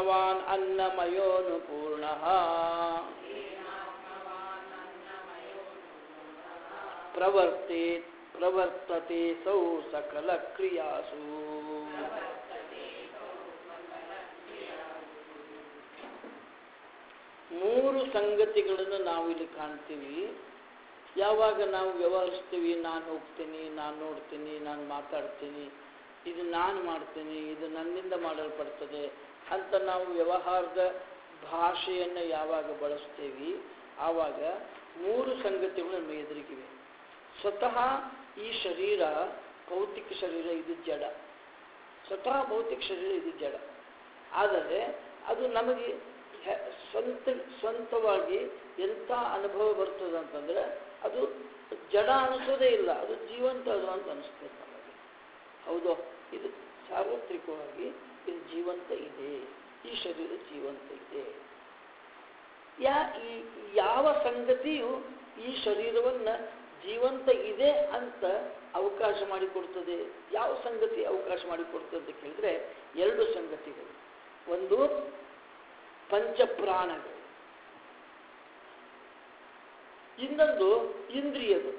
ಏನಾತ್ಮವಾನ್ ಅನ್ನಮಯೋನುಪೂರ್ಣಃ ಪ್ರವರ್ತೆ ಪ್ರವರ್ತತೆ ಸೌ ಸಕಲ ಕ್ರಿಯಾಸು ಮೂರು ಸಂಗತಿಗಳನ್ನು ನಾವು ಇಲ್ಲಿ ಕಾಣ್ತೀವಿ ಯಾವಾಗ ನಾವು ವ್ಯವಹರಿಸ್ತೀವಿ ನಾನು ಹೋಗ್ತೀನಿ ನಾನು ನೋಡ್ತೀನಿ ನಾನು ಮಾತಾಡ್ತೀನಿ ಇದು ನಾನು ಮಾಡ್ತೀನಿ ಇದು ನನ್ನಿಂದ ಮಾಡಲ್ಪಡ್ತದೆ ಅಂತ ನಾವು ವ್ಯವಹಾರದ ಭಾಷೆಯನ್ನು ಯಾವಾಗ ಬಳಸ್ತೀವಿ ಆವಾಗ ಮೂರು ಸಂಗತಿಗಳು ನಮ್ಮ ಎದುರಿಗಿವೆ ಸ್ವತಃ ಈ ಶರೀರ ಭೌತಿಕ ಶರೀರ ಇದು ಜಡ ಸ್ವತಃ ಭೌತಿಕ ಶರೀರ ಇದು ಜಡ ಆದರೆ ಅದು ನಮಗೆ ಹೆ- ಸ್ವಂತ ಸ್ವಂತವಾಗಿ ಎಂಥ ಅನುಭವ ಬರ್ತದೆ ಅಂತಂದರೆ ಅದು ಜಡ ಅನಿಸೋದೇ ಇಲ್ಲ ಅದು ಜೀವಂತ ಅದು ಅಂತ ಅನಿಸ್ತದೆ ನಮಗೆ ಹೌದು ಇದು ಸಾರ್ವತ್ರಿಕವಾಗಿ ಇದು ಜೀವಂತ ಇದೆ ಈ ಶರೀರ ಜೀವಂತ ಇದೆ ಯಾ ಈ ಯಾವ ಸಂಗತಿಯು ಈ ಶರೀರವನ್ನು ಜೀವಂತ ಇದೆ ಅಂತ ಅವಕಾಶ ಮಾಡಿಕೊಡ್ತದೆ ಯಾವ ಸಂಗತಿ ಅವಕಾಶ ಮಾಡಿಕೊಡ್ತದೆ ಅಂತ ಕೇಳಿದ್ರೆ ಎರಡು ಸಂಗತಿಗಳು ಒಂದು ಪಂಚಪ್ರಾಣಗಳು ಇನ್ನೊಂದು ಇಂದ್ರಿಯಗಳು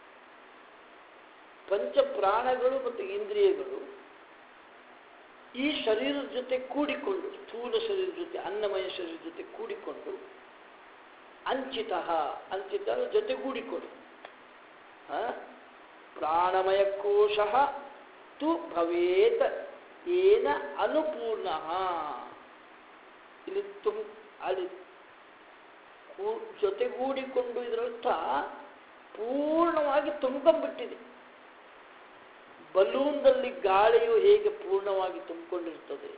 ಪಂಚಪ್ರಾಣಗಳು ಮತ್ತು ಇಂದ್ರಿಯಗಳು ಈ ಶರೀರದ ಜೊತೆ ಕೂಡಿಕೊಂಡು ಸ್ಥೂಲ ಶರೀರದ ಜೊತೆ ಅನ್ನಮಯ ಶರೀರದ ಜೊತೆ ಕೂಡಿಕೊಂಡು ಅಂಚಿತ ಅಂಚಿತ ಅಂದ್ರೆ ಜೊತೆಗೂಡಿಕೊಂಡು ಆ? ಪ್ರಾಣಮಯ ಕೋಶ ತು ಭವೇತ್ ಏನ ಅನುಪೂರ್ಣ ಇಲ್ಲಿ ತುಂ ಅಲ್ಲಿ ಕೂ- ಜೊತೆಗೂಡಿಕೊಂಡು ಇದರರ್ಥ ಪೂರ್ಣವಾಗಿ ತುಂಬಿಕೊಂಡಿದೆ ಬಲೂನ್ದಲ್ಲಿ ಗಾಳಿಯು ಹೇಗೆ ಪೂರ್ಣವಾಗಿ ತುಂಬಿಕೊಂಡಿರ್ತದೆ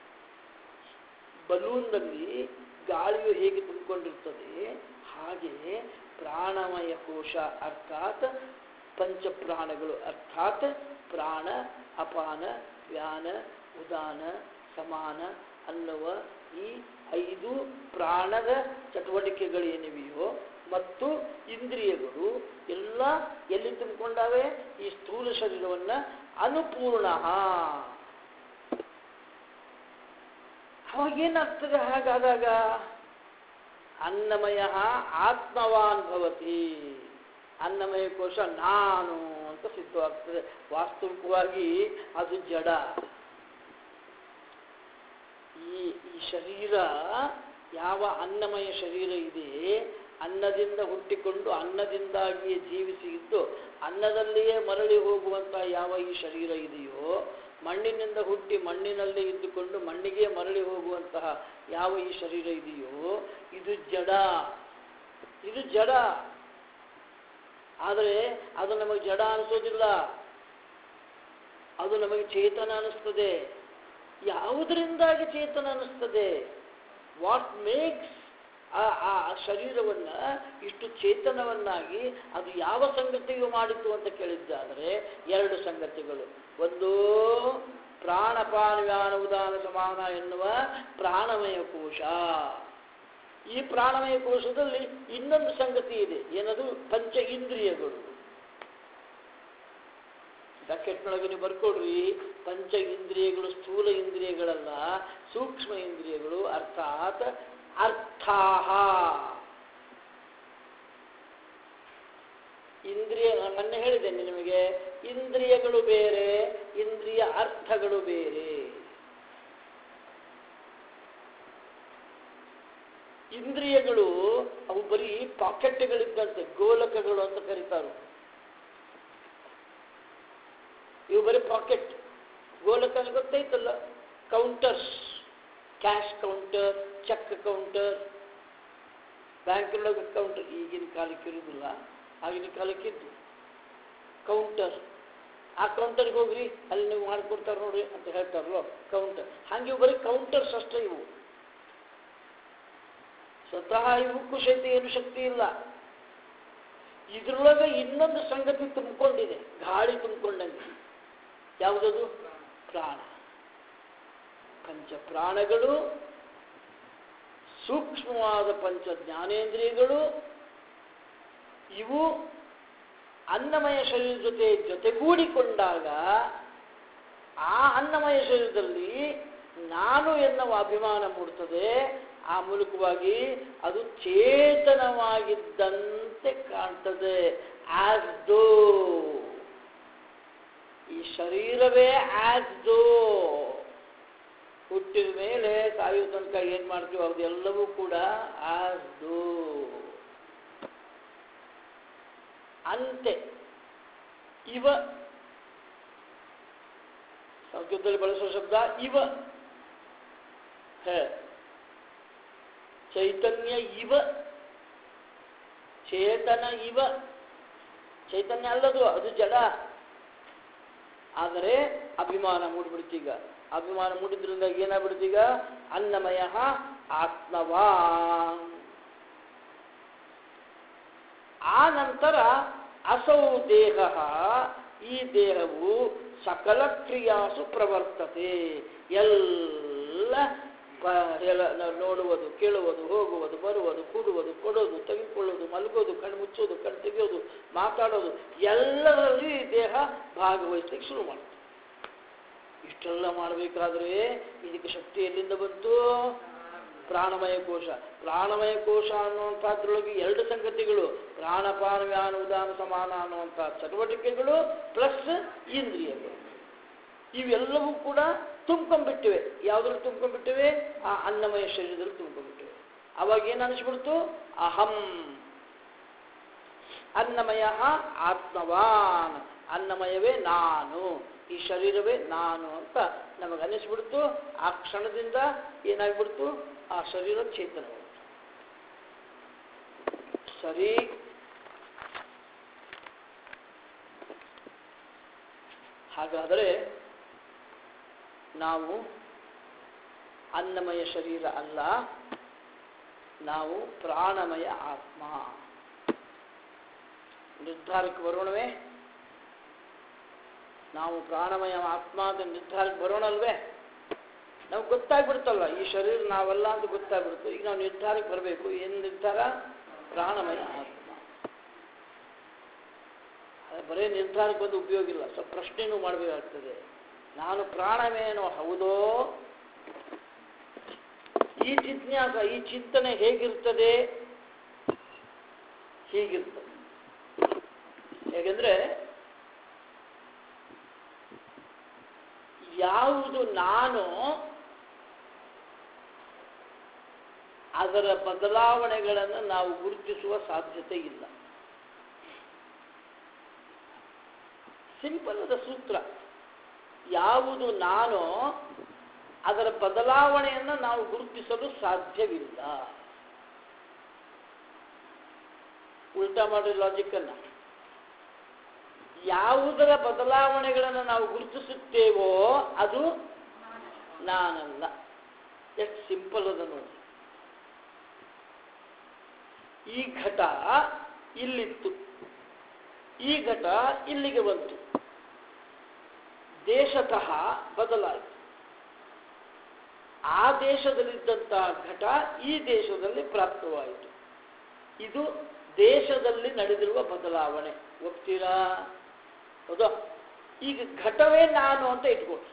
ಬಲೂನ್ನಲ್ಲಿ ಗಾಳಿಯು ಹೇಗೆ ತುಂಬಿಕೊಂಡಿರ್ತದೆ ಹಾಗೆ ಪ್ರಾಣಮಯ ಕೋಶ ಅರ್ಥಾತ್ ಪಂಚಪ್ರಾಣಗಳು ಅರ್ಥಾತ್ ಪ್ರಾಣ ಅಪಾನ ವ್ಯಾನ ಉದಾನ ಸಮಾನ ಅನ್ನುವ ಈ ಐದು ಪ್ರಾಣದ ಚಟುವಟಿಕೆಗಳೇನಿವೆಯೋ ಮತ್ತು ಇಂದ್ರಿಯಗಳು ಎಲ್ಲ ಎಲ್ಲಿ ತುಂಬಿಕೊಂಡಾವೆ ಈ ಸ್ಥೂಲ ಶರೀರವನ್ನ ಅನುಪೂರ್ಣ ಅವಾಗೇನಾಗ್ತದೆ ಹಾಗಾದಾಗ ಅನ್ನಮಯ ಆತ್ಮವಾನ್ ಭವತಿ ಅನ್ನಮಯ ಕೋಶ ನಾನು ಅಂತ ಸಿದ್ಧವಾಗ್ತದೆ ವಾಸ್ತವಿಕವಾಗಿ ಅದು ಜಡ ಈ ಈ ಶರೀರ ಯಾವ ಅನ್ನಮಯ ಶರೀರ ಇದೆ ಅನ್ನದಿಂದ ಹುಟ್ಟಿಕೊಂಡು ಅನ್ನದಿಂದಾಗಿಯೇ ಜೀವಿಸಿ ಇದ್ದು ಅನ್ನದಲ್ಲಿಯೇ ಮರಳಿ ಹೋಗುವಂತಹ ಯಾವ ಈ ಶರೀರ ಇದೆಯೋ ಮಣ್ಣಿನಿಂದ ಹುಟ್ಟಿ ಮಣ್ಣಿನಲ್ಲೇ ಇದ್ದುಕೊಂಡು ಮಣ್ಣಿಗೆ ಮರಳಿ ಹೋಗುವಂತಹ ಯಾವ ಈ ಶರೀರ ಇದೆಯೋ ಇದು ಜಡ ಇದು ಜಡ ಆದರೆ ಅದು ನಮಗೆ ಜಡ ಅನಿಸೋದಿಲ್ಲ ಅದು ನಮಗೆ ಚೇತನ ಅನಿಸ್ತದೆ ಯಾವುದರಿಂದಾಗಿ ಚೇತನ ಅನಿಸ್ತದೆ ವಾಟ್ ಮೇಕ್ಸ್ ಆ ಆ ಶರೀರವನ್ನ ಇಷ್ಟು ಚೇತನವನ್ನಾಗಿ ಅದು ಯಾವ ಸಂಗತಿಯು ಮಾಡಿತು ಅಂತ ಕೇಳಿದ್ದಾದರೆ ಎರಡು ಸಂಗತಿಗಳು ಒಂದು ಪ್ರಾಣಪಾನವ್ಯಾನ ಉದಾನ ಸಮಾನ ಎನ್ನುವ ಪ್ರಾಣಮಯ ಕೋಶ ಈ ಪ್ರಾಣಮಯ ಕೋಶದಲ್ಲಿ ಇನ್ನೊಂದು ಸಂಗತಿ ಇದೆ ಏನದು ಪಂಚ ಇಂದ್ರಿಯಗಳು ಬ್ರಾಕೆಟ್ನೊಳಗೆ ನೀವು ಬರ್ಕೊಡ್ರಿ ಪಂಚ ಇಂದ್ರಿಯಗಳು ಸ್ಥೂಲ ಇಂದ್ರಿಯಗಳಲ್ಲ ಸೂಕ್ಷ್ಮ ಇಂದ್ರಿಯಗಳು ಅರ್ಥಾತ್ ಅರ್ಥಾಹ ಇಂದ್ರಿಯ ನಾನು ಮೊನ್ನೆ ಹೇಳಿದ್ದೇನೆ ನಿಮಗೆ ಇಂದ್ರಿಯಗಳು ಬೇರೆ ಇಂದ್ರಿಯ ಅರ್ಥಗಳು ಬೇರೆ ಇಂದ್ರಿಯಗಳು ಅವು ಬರೀ ಪಾಕೆಟ್ಗಳಿದ್ದಂತೆ ಗೋಲಕಗಳು ಅಂತ ಕರೀತಾರೆ ಇವು ಬರೀ ಪಾಕೆಟ್ ಗೋಲಕ ಅಂದ್ರೆ ಗೊತ್ತೈತಲ್ಲ counters cash counter check counter ಬ್ಯಾಂಕ್ನೊಳಗೆ ಕೌಂಟರ್ ಈಗಿನ ಕಾಲಕ್ಕೆ ಇರುವುದಿಲ್ಲ ಆಗಿನ ಕಾಲಕ್ಕಿದ್ದು ಕೌಂಟರ್ ಆ ಕೌಂಟರ್ಗೆ ಹೋಗ್ರಿ ಅಲ್ಲಿ ನೀವು ಮಾಡ್ಕೊಡ್ತಾರೆ ನೋಡ್ರಿ ಅಂತ ಹೇಳ್ತಾರಲ್ಲ ಕೌಂಟರ್ ಹಾಗೆ ಇವು ಬರೀ ಕೌಂಟರ್ಸ್ ಅಷ್ಟೇ ಇವು ಸ್ವತಃ ಇವಕ್ಕೂ ಸಹಿತ ಏನು ಶಕ್ತಿ ಇಲ್ಲ ಇದ್ರೊಳಗೆ ಇನ್ನೊಂದು ಸಂಗತಿ ತುಂಬಿಕೊಂಡಿದೆ ಗಾಳಿ ತುಂಬಿಕೊಂಡಂಗೆ ಯಾವುದದು ಪ್ರಾಣ ಪಂಚ ಪ್ರಾಣಗಳು ಸೂಕ್ಷ್ಮವಾದ ಪಂಚ ಜ್ಞಾನೇಂದ್ರಿಯಗಳು ಇವು ಅನ್ನಮಯ ಶರೀರ ಜೊತೆ ಜೊತೆಗೂಡಿಕೊಂಡಾಗ ಆ ಅನ್ನಮಯ ಶರೀರದಲ್ಲಿ ನಾನು ಎನ್ನುವ ಅಭಿಮಾನ ಮೂಡ್ತದೆ ಆ ಮೂಲಕವಾಗಿ ಅದು ಚೇತನವಾಗಿದ್ದಂತೆ ಕಾಣ್ತದೆ ಆಸ್ ದೋ ಈ ಶರೀರವೇ ಆಸ್ ದೋ ಹುಟ್ಟಿದ ಮೇಲೆ ಸಾಯುವ ತನಕ ಏನ್ ಮಾಡ್ತೀವೋ ಅದೆಲ್ಲವೂ ಕೂಡ ಆಸ್ ದೋ ಅಂತೆ ಇವ ಸಂಸ್ಕೃತದಲ್ಲಿ ಬಳಸುವ ಶಬ್ದ ಇವ ಹ. ಚೈತನ್ಯ ಇವ ಚೇತನ ಇವ ಚೈತನ್ಯ ಅಲ್ಲದು ಅದು ಜಡ ಆದರೆ ಅಭಿಮಾನ ಮೂಡಿಬಿಡ್ತೀಗ ಅಭಿಮಾನ ಮೂಡಿದ್ರಿಂದ ಏನಾಗ್ಬಿಡ್ತೀಗ ಅನ್ನಮಯ ಆತ್ಮವಾನ್ ಆ ನಂತರ ಅಸೌ ದೇಹ ಈ ದೇಹವು ಸಕಲ ಕ್ರಿಯಾಸು ಪ್ರವರ್ತತೆ ಎಲ್ಲ ಪ- ಎಲ್ಲ ನಾವು ನೋಡುವುದು ಕೇಳುವುದು ಹೋಗುವುದು ಬರುವುದು ಕೂಡುವುದು ಕೊಡೋದು ತೆಗೆದುಕೊಳ್ಳೋದು ಮಲಗೋದು ಕಣ್ಣು ಮುಚ್ಚೋದು ಕಣ್ಣು ತೆಗೆಯೋದು ಮಾತಾಡೋದು ಎಲ್ಲದರಲ್ಲಿ ಈ ದೇಹ ಭಾಗವಹಿಸ್ಲಿಕ್ಕೆ ಶುರು ಮಾಡ್ತದೆ ಇಷ್ಟೆಲ್ಲ ಮಾಡಬೇಕಾದ್ರೆ ಇದಕ್ಕೆ ಶಕ್ತಿ ಎಲ್ಲಿಂದ ಬಂತು ಪ್ರಾಣಮಯ ಕೋಶ ಪ್ರಾಣಮಯ ಕೋಶ ಅನ್ನುವಂಥದ್ರೊಳಗೆ ಎರಡು ಸಂಗತಿಗಳು ಪ್ರಾಣಪಾನ ವ್ಯಾನ ಉದಾನ ಸಮಾನ ಅನ್ನುವಂಥ ಚಟುವಟಿಕೆಗಳು ಪ್ಲಸ್ ಇಂದ್ರಿಯಗಳು ಇವೆಲ್ಲವೂ ಕೂಡ ತುಂಬ್ಕೊಂಡ್ಬಿಟ್ಟಿವೆ ಯಾವುದ್ರಲ್ಲಿ ತುಂಬ್ಕೊಂಡ್ಬಿಟ್ಟಿವೆ ಆ ಅನ್ನಮಯ ಶರೀರದಲ್ಲಿ ತುಂಬ್ಕೊಂಡ್ಬಿಟ್ಟಿವೆ ಅವಾಗ ಏನು ಅನಿಸ್ಬಿಡ್ತು ಅಹಂ ಅನ್ನಮಯ ಆತ್ಮವಾನ್ ಅನ್ನಮಯವೇ ನಾನು ಈ ಶರೀರವೇ ನಾನು ಅಂತ ನಮಗೆ ಅನಿಸ್ಬಿಡ್ತು ಆ ಕ್ಷಣದಿಂದ ಏನಾಗ್ಬಿಡ್ತು ಆ ಶರೀರ ಚೇತನವಾಯಿತು ಸರಿ ಹಾಗಾದರೆ ನಾವು ಅನ್ನಮಯ ಶರೀರ ಅಲ್ಲ ನಾವು ಪ್ರಾಣಮಯ ಆತ್ಮ ನಿರ್ಧಾರಕ್ಕೆ ಬರೋಣವೇ ನಾವು ಪ್ರಾಣಮಯ ಆತ್ಮ ಅಂತ ನಿರ್ಧಾರಕ್ಕೆ ಬರೋಣಲ್ವೇ ನಮ್ಗೆ ಗೊತ್ತಾಗ್ಬಿಡ್ತಲ್ಲ ಈ ಶರೀರ ನಾವಲ್ಲ ಅಂತ ಗೊತ್ತಾಗ್ಬಿಡ್ತು ಈಗ ನಾವು ನಿರ್ಧಾರಕ್ಕೆ ಬರಬೇಕು ಏನು ನಿರ್ಧಾರ ಪ್ರಾಣಮಯ ಆತ್ಮ ಅದು ಬರೀ ನಿರ್ಧಾರಕ್ಕೆ ಬಂದು ಉಪಯೋಗ ಇಲ್ಲ ಸ್ವಲ್ಪ ಪ್ರಶ್ನೆನೂ ಮಾಡಬೇಕಾಗ್ತದೆ ನಾನು ಪ್ರಾಣವೇನೋ ಹೌದೋ ಈ ಜಿಜ್ಞಾಸ ಈ ಚಿಂತನೆ ಹೇಗಿರ್ತದೆ ಹೀಗಿರ್ತದೆ ಹೇಗೆಂದ್ರೆ ಯಾವುದು ನಾನು ಅದರ ಬದಲಾವಣೆಗಳನ್ನು ನಾವು ಗುರುತಿಸುವ ಸಾಧ್ಯತೆ ಇಲ್ಲ ಸಿಂಪಲ್ ಅದ ಸೂತ್ರ ಯಾವುದು ನಾನು ಅದರ ಬದಲಾವಣೆಯನ್ನು ನಾವು ಗುರುತಿಸಲು ಸಾಧ್ಯವಿಲ್ಲ ಉಲ್ಟಾ ಮಾಡಿ ಲಾಜಿಕ್ಕನ್ನು ಯಾವುದರ ಬದಲಾವಣೆಗಳನ್ನು ನಾವು ಗುರುತಿಸುತ್ತೇವೋ ಅದು ನಾನಲ್ಲ ಎಷ್ಟು ಸಿಂಪಲ್ ಅದ ನೋಡಿ ಈ ಘಟ ಇಲ್ಲಿತ್ತು ಈ ಘಟ ಇಲ್ಲಿಗೆ ಬಂತು ದೇಶತಃ ಬದಲಾಯಿತು ಆ ದೇಶದಲ್ಲಿದ್ದಂತಹ ಘಟ ಈ ದೇಶದಲ್ಲಿ ಪ್ರಾಪ್ತವಾಯಿತು ಇದು ದೇಶದಲ್ಲಿ ನಡೆದಿರುವ ಬದಲಾವಣೆ ಒಪ್ತೀರಾ ಹೌದಾ ಈಗ ಘಟವೇ ನಾನು ಅಂತ ಇಟ್ಕೊಳ್ರಿ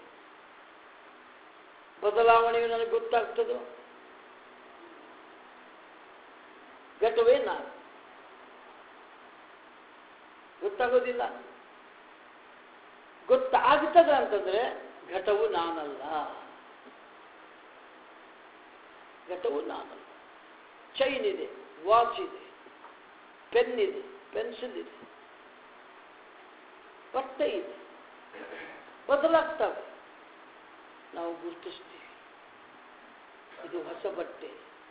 ಬದಲಾವಣೆಯು ನನಗೆ ಗೊತ್ತಾಗ್ತದೋ ಘಟವೇ ನಾನು ಗೊತ್ತಾಗೋದಿಲ್ಲ ಗೊತ್ತಾಗ್ತದ ಅಂತಂದ್ರೆ ಘಟವು ನಾನಲ್ಲ ಘಟವು ನಾನಲ್ಲ ಚೈನ್ ಇದೆ ವಾಚ್ ಇದೆ ಪೆನ್ ಇದೆ ಪೆನ್ಸಿಲ್ ಇದೆ ಬಟ್ಟೆ ಇದೆ ಬದಲಾಗ್ತವೆ ನಾವು ಗುರುತಿಸ್ತೀವಿ ಇದು ಹೊಸ ಬಟ್ಟೆ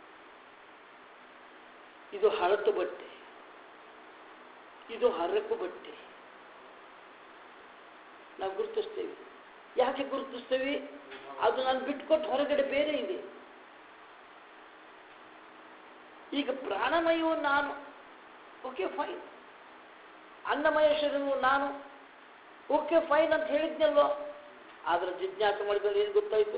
ಇದು ಹಳತು ಬಟ್ಟೆ ಇದು ಹರಕು ಬಟ್ಟೆ ನಾವು ಗುರುತಿಸ್ತೇವೆ ಯಾಕೆ ಗುರುತಿಸ್ತೇವೆ ಅದು ನಾನು ಬಿಟ್ಕೊಟ್ಟು ಹೊರಗಡೆ ಬೇರೆ ಇದೆ ಈಗ ಪ್ರಾಣಮಯವು ನಾನು ಓಕೆ ಫೈನ್ ಅನ್ನಮಯ ಶರೀರವು ನಾನು ಓಕೆ ಫೈನ್ ಅಂತ ಹೇಳಿದ್ನಲ್ವೋ ಆದ್ರೆ ಜಿಜ್ಞಾಸೆ ಮಾಡಿದ್ರೆ ಏನು ಗೊತ್ತಾಯ್ತು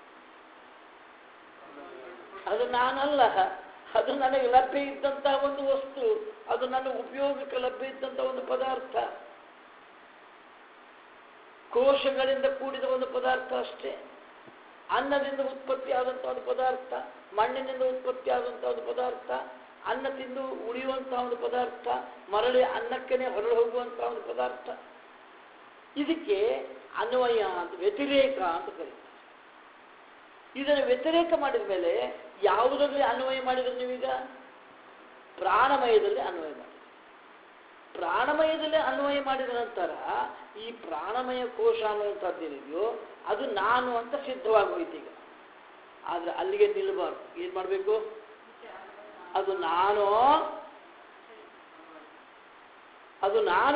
ಅದು ನಾನಲ್ಲ ಅದು ನನಗೆ ಲಭ್ಯ ಇದ್ದಂತಹ ಒಂದು ವಸ್ತು ಅದು ನನ್ನ ಉಪಯೋಗಕ್ಕೆ ಲಭ್ಯ ಇದ್ದಂತಹ ಒಂದು ಪದಾರ್ಥ ಕೋಶಗಳಿಂದ ಕೂಡಿದ ಒಂದು ಪದಾರ್ಥ ಅಷ್ಟೇ ಅನ್ನದಿಂದ ಉತ್ಪತ್ತಿಯಾದಂಥ ಒಂದು ಪದಾರ್ಥ ಮಣ್ಣಿನಿಂದ ಉತ್ಪತ್ತಿಯಾದಂಥ ಒಂದು ಪದಾರ್ಥ ಅನ್ನ ತಿಂದು ಉಳಿಯುವಂತಹ ಒಂದು ಪದಾರ್ಥ ಮರಳಿ ಅನ್ನಕ್ಕೇ ಹೊರಳು ಹೋಗುವಂಥ ಒಂದು ಪದಾರ್ಥ ಇದಕ್ಕೆ ಅನ್ವಯ ಅಂತ ವ್ಯತಿರೇಕ ಅಂತ ಕರೀತಾರೆ ಇದನ್ನು ವ್ಯತಿರೇಕ ಮಾಡಿದ ಮೇಲೆ ಯಾವುದರಲ್ಲಿ ಅನ್ವಯ ಮಾಡಿದ್ರೆ ನೀವೀಗ ಪ್ರಾಣಮಯದಲ್ಲಿ ಅನ್ವಯ ಮಾಡಿ ಪ್ರಾಣಮಯದಲ್ಲಿ ಅನ್ವಯ ಮಾಡಿದ ನಂತರ ಈ ಪ್ರಾಣಮಯ ಕೋಶ ಅನ್ನುವಂಥದ್ದೇನಿದೆಯೋ ಅದು ನಾನು ಅಂತ ಸಿದ್ಧವಾಗೋಯ್ತು ಈಗ ಆದರೆ ಅಲ್ಲಿಗೆ ನಿಲ್ಲಬಾರ್ದು ಏನು ಮಾಡಬೇಕು ಅದು ನಾನು ಅದು ನಾನು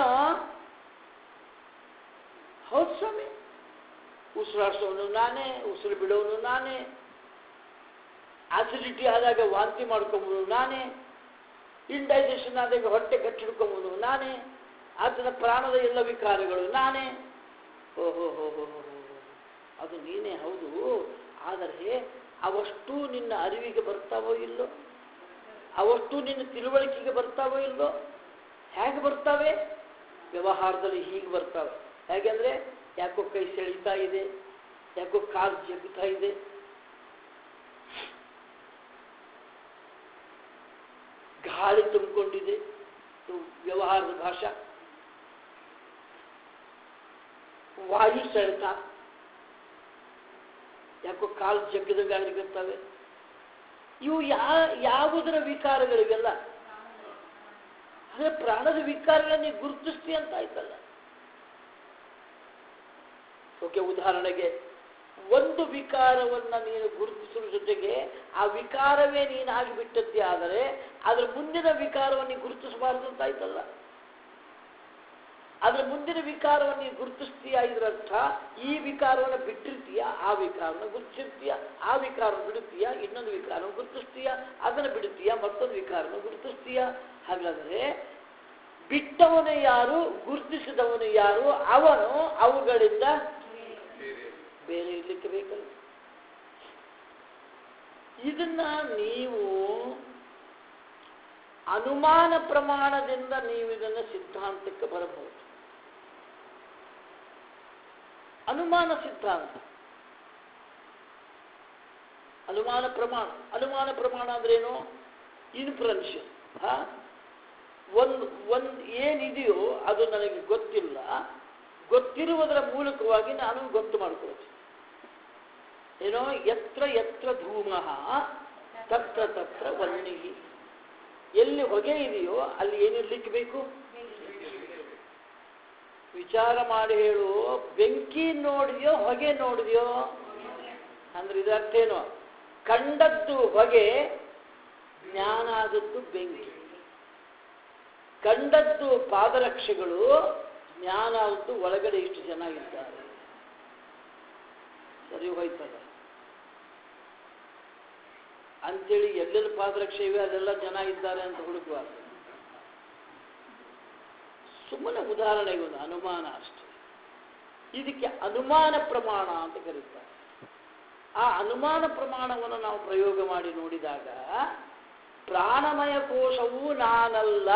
ಹೌದು ಸ್ವಾಮಿ ಉಸಿರಾಡಿಸೋನು ನಾನೇ ಉಸಿರು ಬಿಡೋನು ನಾನೇ ಆಸಿಡಿಟಿ ಆದಾಗ ವಾಂತಿ ಮಾಡ್ಕೊಂಬೋದು ನಾನೇ ಇಂಡೈಜೆಷನ್ ಆದಾಗ ಹೊಟ್ಟೆ ಕಟ್ಟಿಡ್ಕೊಂಬೋದು ನಾನೇ ಆತನ ಪ್ರಾಣದ ಎಲ್ಲ ವಿಕಾರಗಳು ನಾನೇ ಓಹೋ ಹೋ ಹೋ ಹೋ ಹೋ. ಅದು ನೀನೇ ಹೌದು ಆದರೆ ಅವಷ್ಟು ನಿನ್ನ ಅರಿವಿಗೆ ಬರ್ತಾವೋ ಇಲ್ಲೋ ಅವಷ್ಟು ನಿನ್ನ ತಿಳುವಳಿಕೆಗೆ ಬರ್ತಾವೋ ಇಲ್ಲೋ ಹೇಗೆ ಬರ್ತಾವೆ ವ್ಯವಹಾರದಲ್ಲಿ ಹೀಗೆ ಬರ್ತಾವೆ ಹೇಗೆಂದ್ರೆ ಯಾಕೋ ಕೈ ಸೆಳೀತಾ ಇದೆ ಯಾಕೋ ಕಾಲು ಜಗ್ತಾ ಇದೆ ಗಾಳಿ ತುಂಬಿಕೊಂಡಿದೆ ಇದು ವ್ಯವಹಾರದ ಭಾಷಾ ವಾಯು ಸೆಳೆತ ಯಾಕೋ ಕಾಲು ಜಗ್ಗದಂಗೆ ಆಗ್ಲಿಕತ್ತವೆ ಇವು ಯಾ ಯಾವುದರ ವಿಕಾರಗಳಿವೆಲ್ಲ ಅಂದ್ರೆ ಪ್ರಾಣದ ವಿಕಾರಗಳನ್ನ ನೀವು ಗುರುತಿಸ್ತಿ ಅಂತ ಆಯ್ತಲ್ಲ ಓಕೆ ಉದಾಹರಣೆಗೆ ಒಂದು ವಿಕಾರವನ್ನ ನೀನು ಗುರುತಿಸುವ ಜೊತೆಗೆ ಆ ವಿಕಾರವೇ ನೀನಾಗಿ ಬಿಟ್ಟದ್ದೇ ಆದರೆ ಅದರ ಮುಂದಿನ ವಿಕಾರವನ್ನು ನೀನು ಗುರುತಿಸಬಾರದು ಅಂತ ಆಯ್ತಲ್ಲ ಅದರ ಮುಂದಿನ ವಿಕಾರವನ್ನು ನೀನು ಗುರುತಿಸ್ತೀಯ ಇದರರ್ಥ ಈ ವಿಕಾರವನ್ನು ಬಿಟ್ಟಿರ್ತೀಯ ಆ ವಿಕಾರವನ್ನು ಗುರುತಿಸ್ತೀಯ ಆ ವಿಕಾರವನ್ನು ಬಿಡುತ್ತೀಯ ಇನ್ನೊಂದು ವಿಕಾರವನ್ನು ಗುರುತಿಸ್ತೀಯ ಅದನ್ನು ಬಿಡುತ್ತೀಯ ಮತ್ತೊಂದು ವಿಕಾರವನ್ನು ಗುರುತಿಸ್ತೀಯ ಹಾಗಾದರೆ ಬಿಟ್ಟವನು ಯಾರು ಗುರುತಿಸಿದವನು ಯಾರು ಅವನು ಅವುಗಳಿಂದ ಬೇರೆ ಇರ್ಲಿಕ್ಕೆ ಬೇಕಲ್ಲ ಇದನ್ನ ನೀವು ಅನುಮಾನ ಪ್ರಮಾಣದಿಂದ ನೀವು ಇದನ್ನು ಸಿದ್ಧಾಂತಕ್ಕೆ ಬರಬಹುದು ಅನುಮಾನ ಸಿದ್ಧಾಂತ ಅನುಮಾನ ಪ್ರಮಾಣ ಅನುಮಾನ ಪ್ರಮಾಣ ಅಂದ್ರೇನು ಇನ್ಫ್ಲುಯೆನ್ಷಿಯಲ್ ಒಂದು ಒಂದು ಏನಿದೆಯೋ ಅದು ನನಗೆ ಗೊತ್ತಿಲ್ಲ ಗೊತ್ತಿರುವುದರ ಮೂಲಕವಾಗಿ ನಾನು ಗೊತ್ತು ಮಾಡ್ಕೊಳ್ತೀನಿ ಏನೋ ಎತ್ರ ಎತ್ರ ಧೂಮ ತತ್ರ ತತ್ರ ವನ್ನಿಹಿ ಎಲ್ಲಿ ಹೊಗೆ ಇದೆಯೋ ಅಲ್ಲಿ ಏನಿರ್ಲಿಕ್ಕೆ ಬೇಕು ವಿಚಾರ ಮಾಡಿ ಹೇಳು ಬೆಂಕಿ ನೋಡಿದ್ಯೋ ಹೊಗೆ ನೋಡಿದ್ಯೋ ಅಂದ್ರೆ ಇದರ್ಥ ಏನು ಕಂಡದ್ದು ಹೊಗೆ ಜ್ಞಾನ ಆದದ್ದು ಬೆಂಕಿ ಕಂಡದ್ದು ಪಾದರಕ್ಷೆಗಳು ಜ್ಞಾನ ಆದದ್ದು ಒಳಗಡೆ ಇಷ್ಟು ಜನ ಇದ್ದಾರೆ ಸರಿ ಹೋಯ್ತದ ಅಂತೇಳಿ ಎಲ್ಲೆಲ್ಲಿ ಪಾದರಕ್ಷೆ ಇವೆ ಅದೆಲ್ಲ ಜನ ಇದ್ದಾರೆ ಅಂತ ಹುಡುಕುವಾಗ ಸುಮ್ಮನೆ ಉದಾಹರಣೆಗೆ ಒಂದು ಅನುಮಾನ ಅಷ್ಟೆ ಇದಕ್ಕೆ ಅನುಮಾನ ಪ್ರಮಾಣ ಅಂತ ಕರೀತಾರೆ ಆ ಅನುಮಾನ ಪ್ರಮಾಣವನ್ನು ನಾವು ಪ್ರಯೋಗ ಮಾಡಿ ನೋಡಿದಾಗ ಪ್ರಾಣಮಯ ಕೋಶವೂ ನಾನಲ್ಲ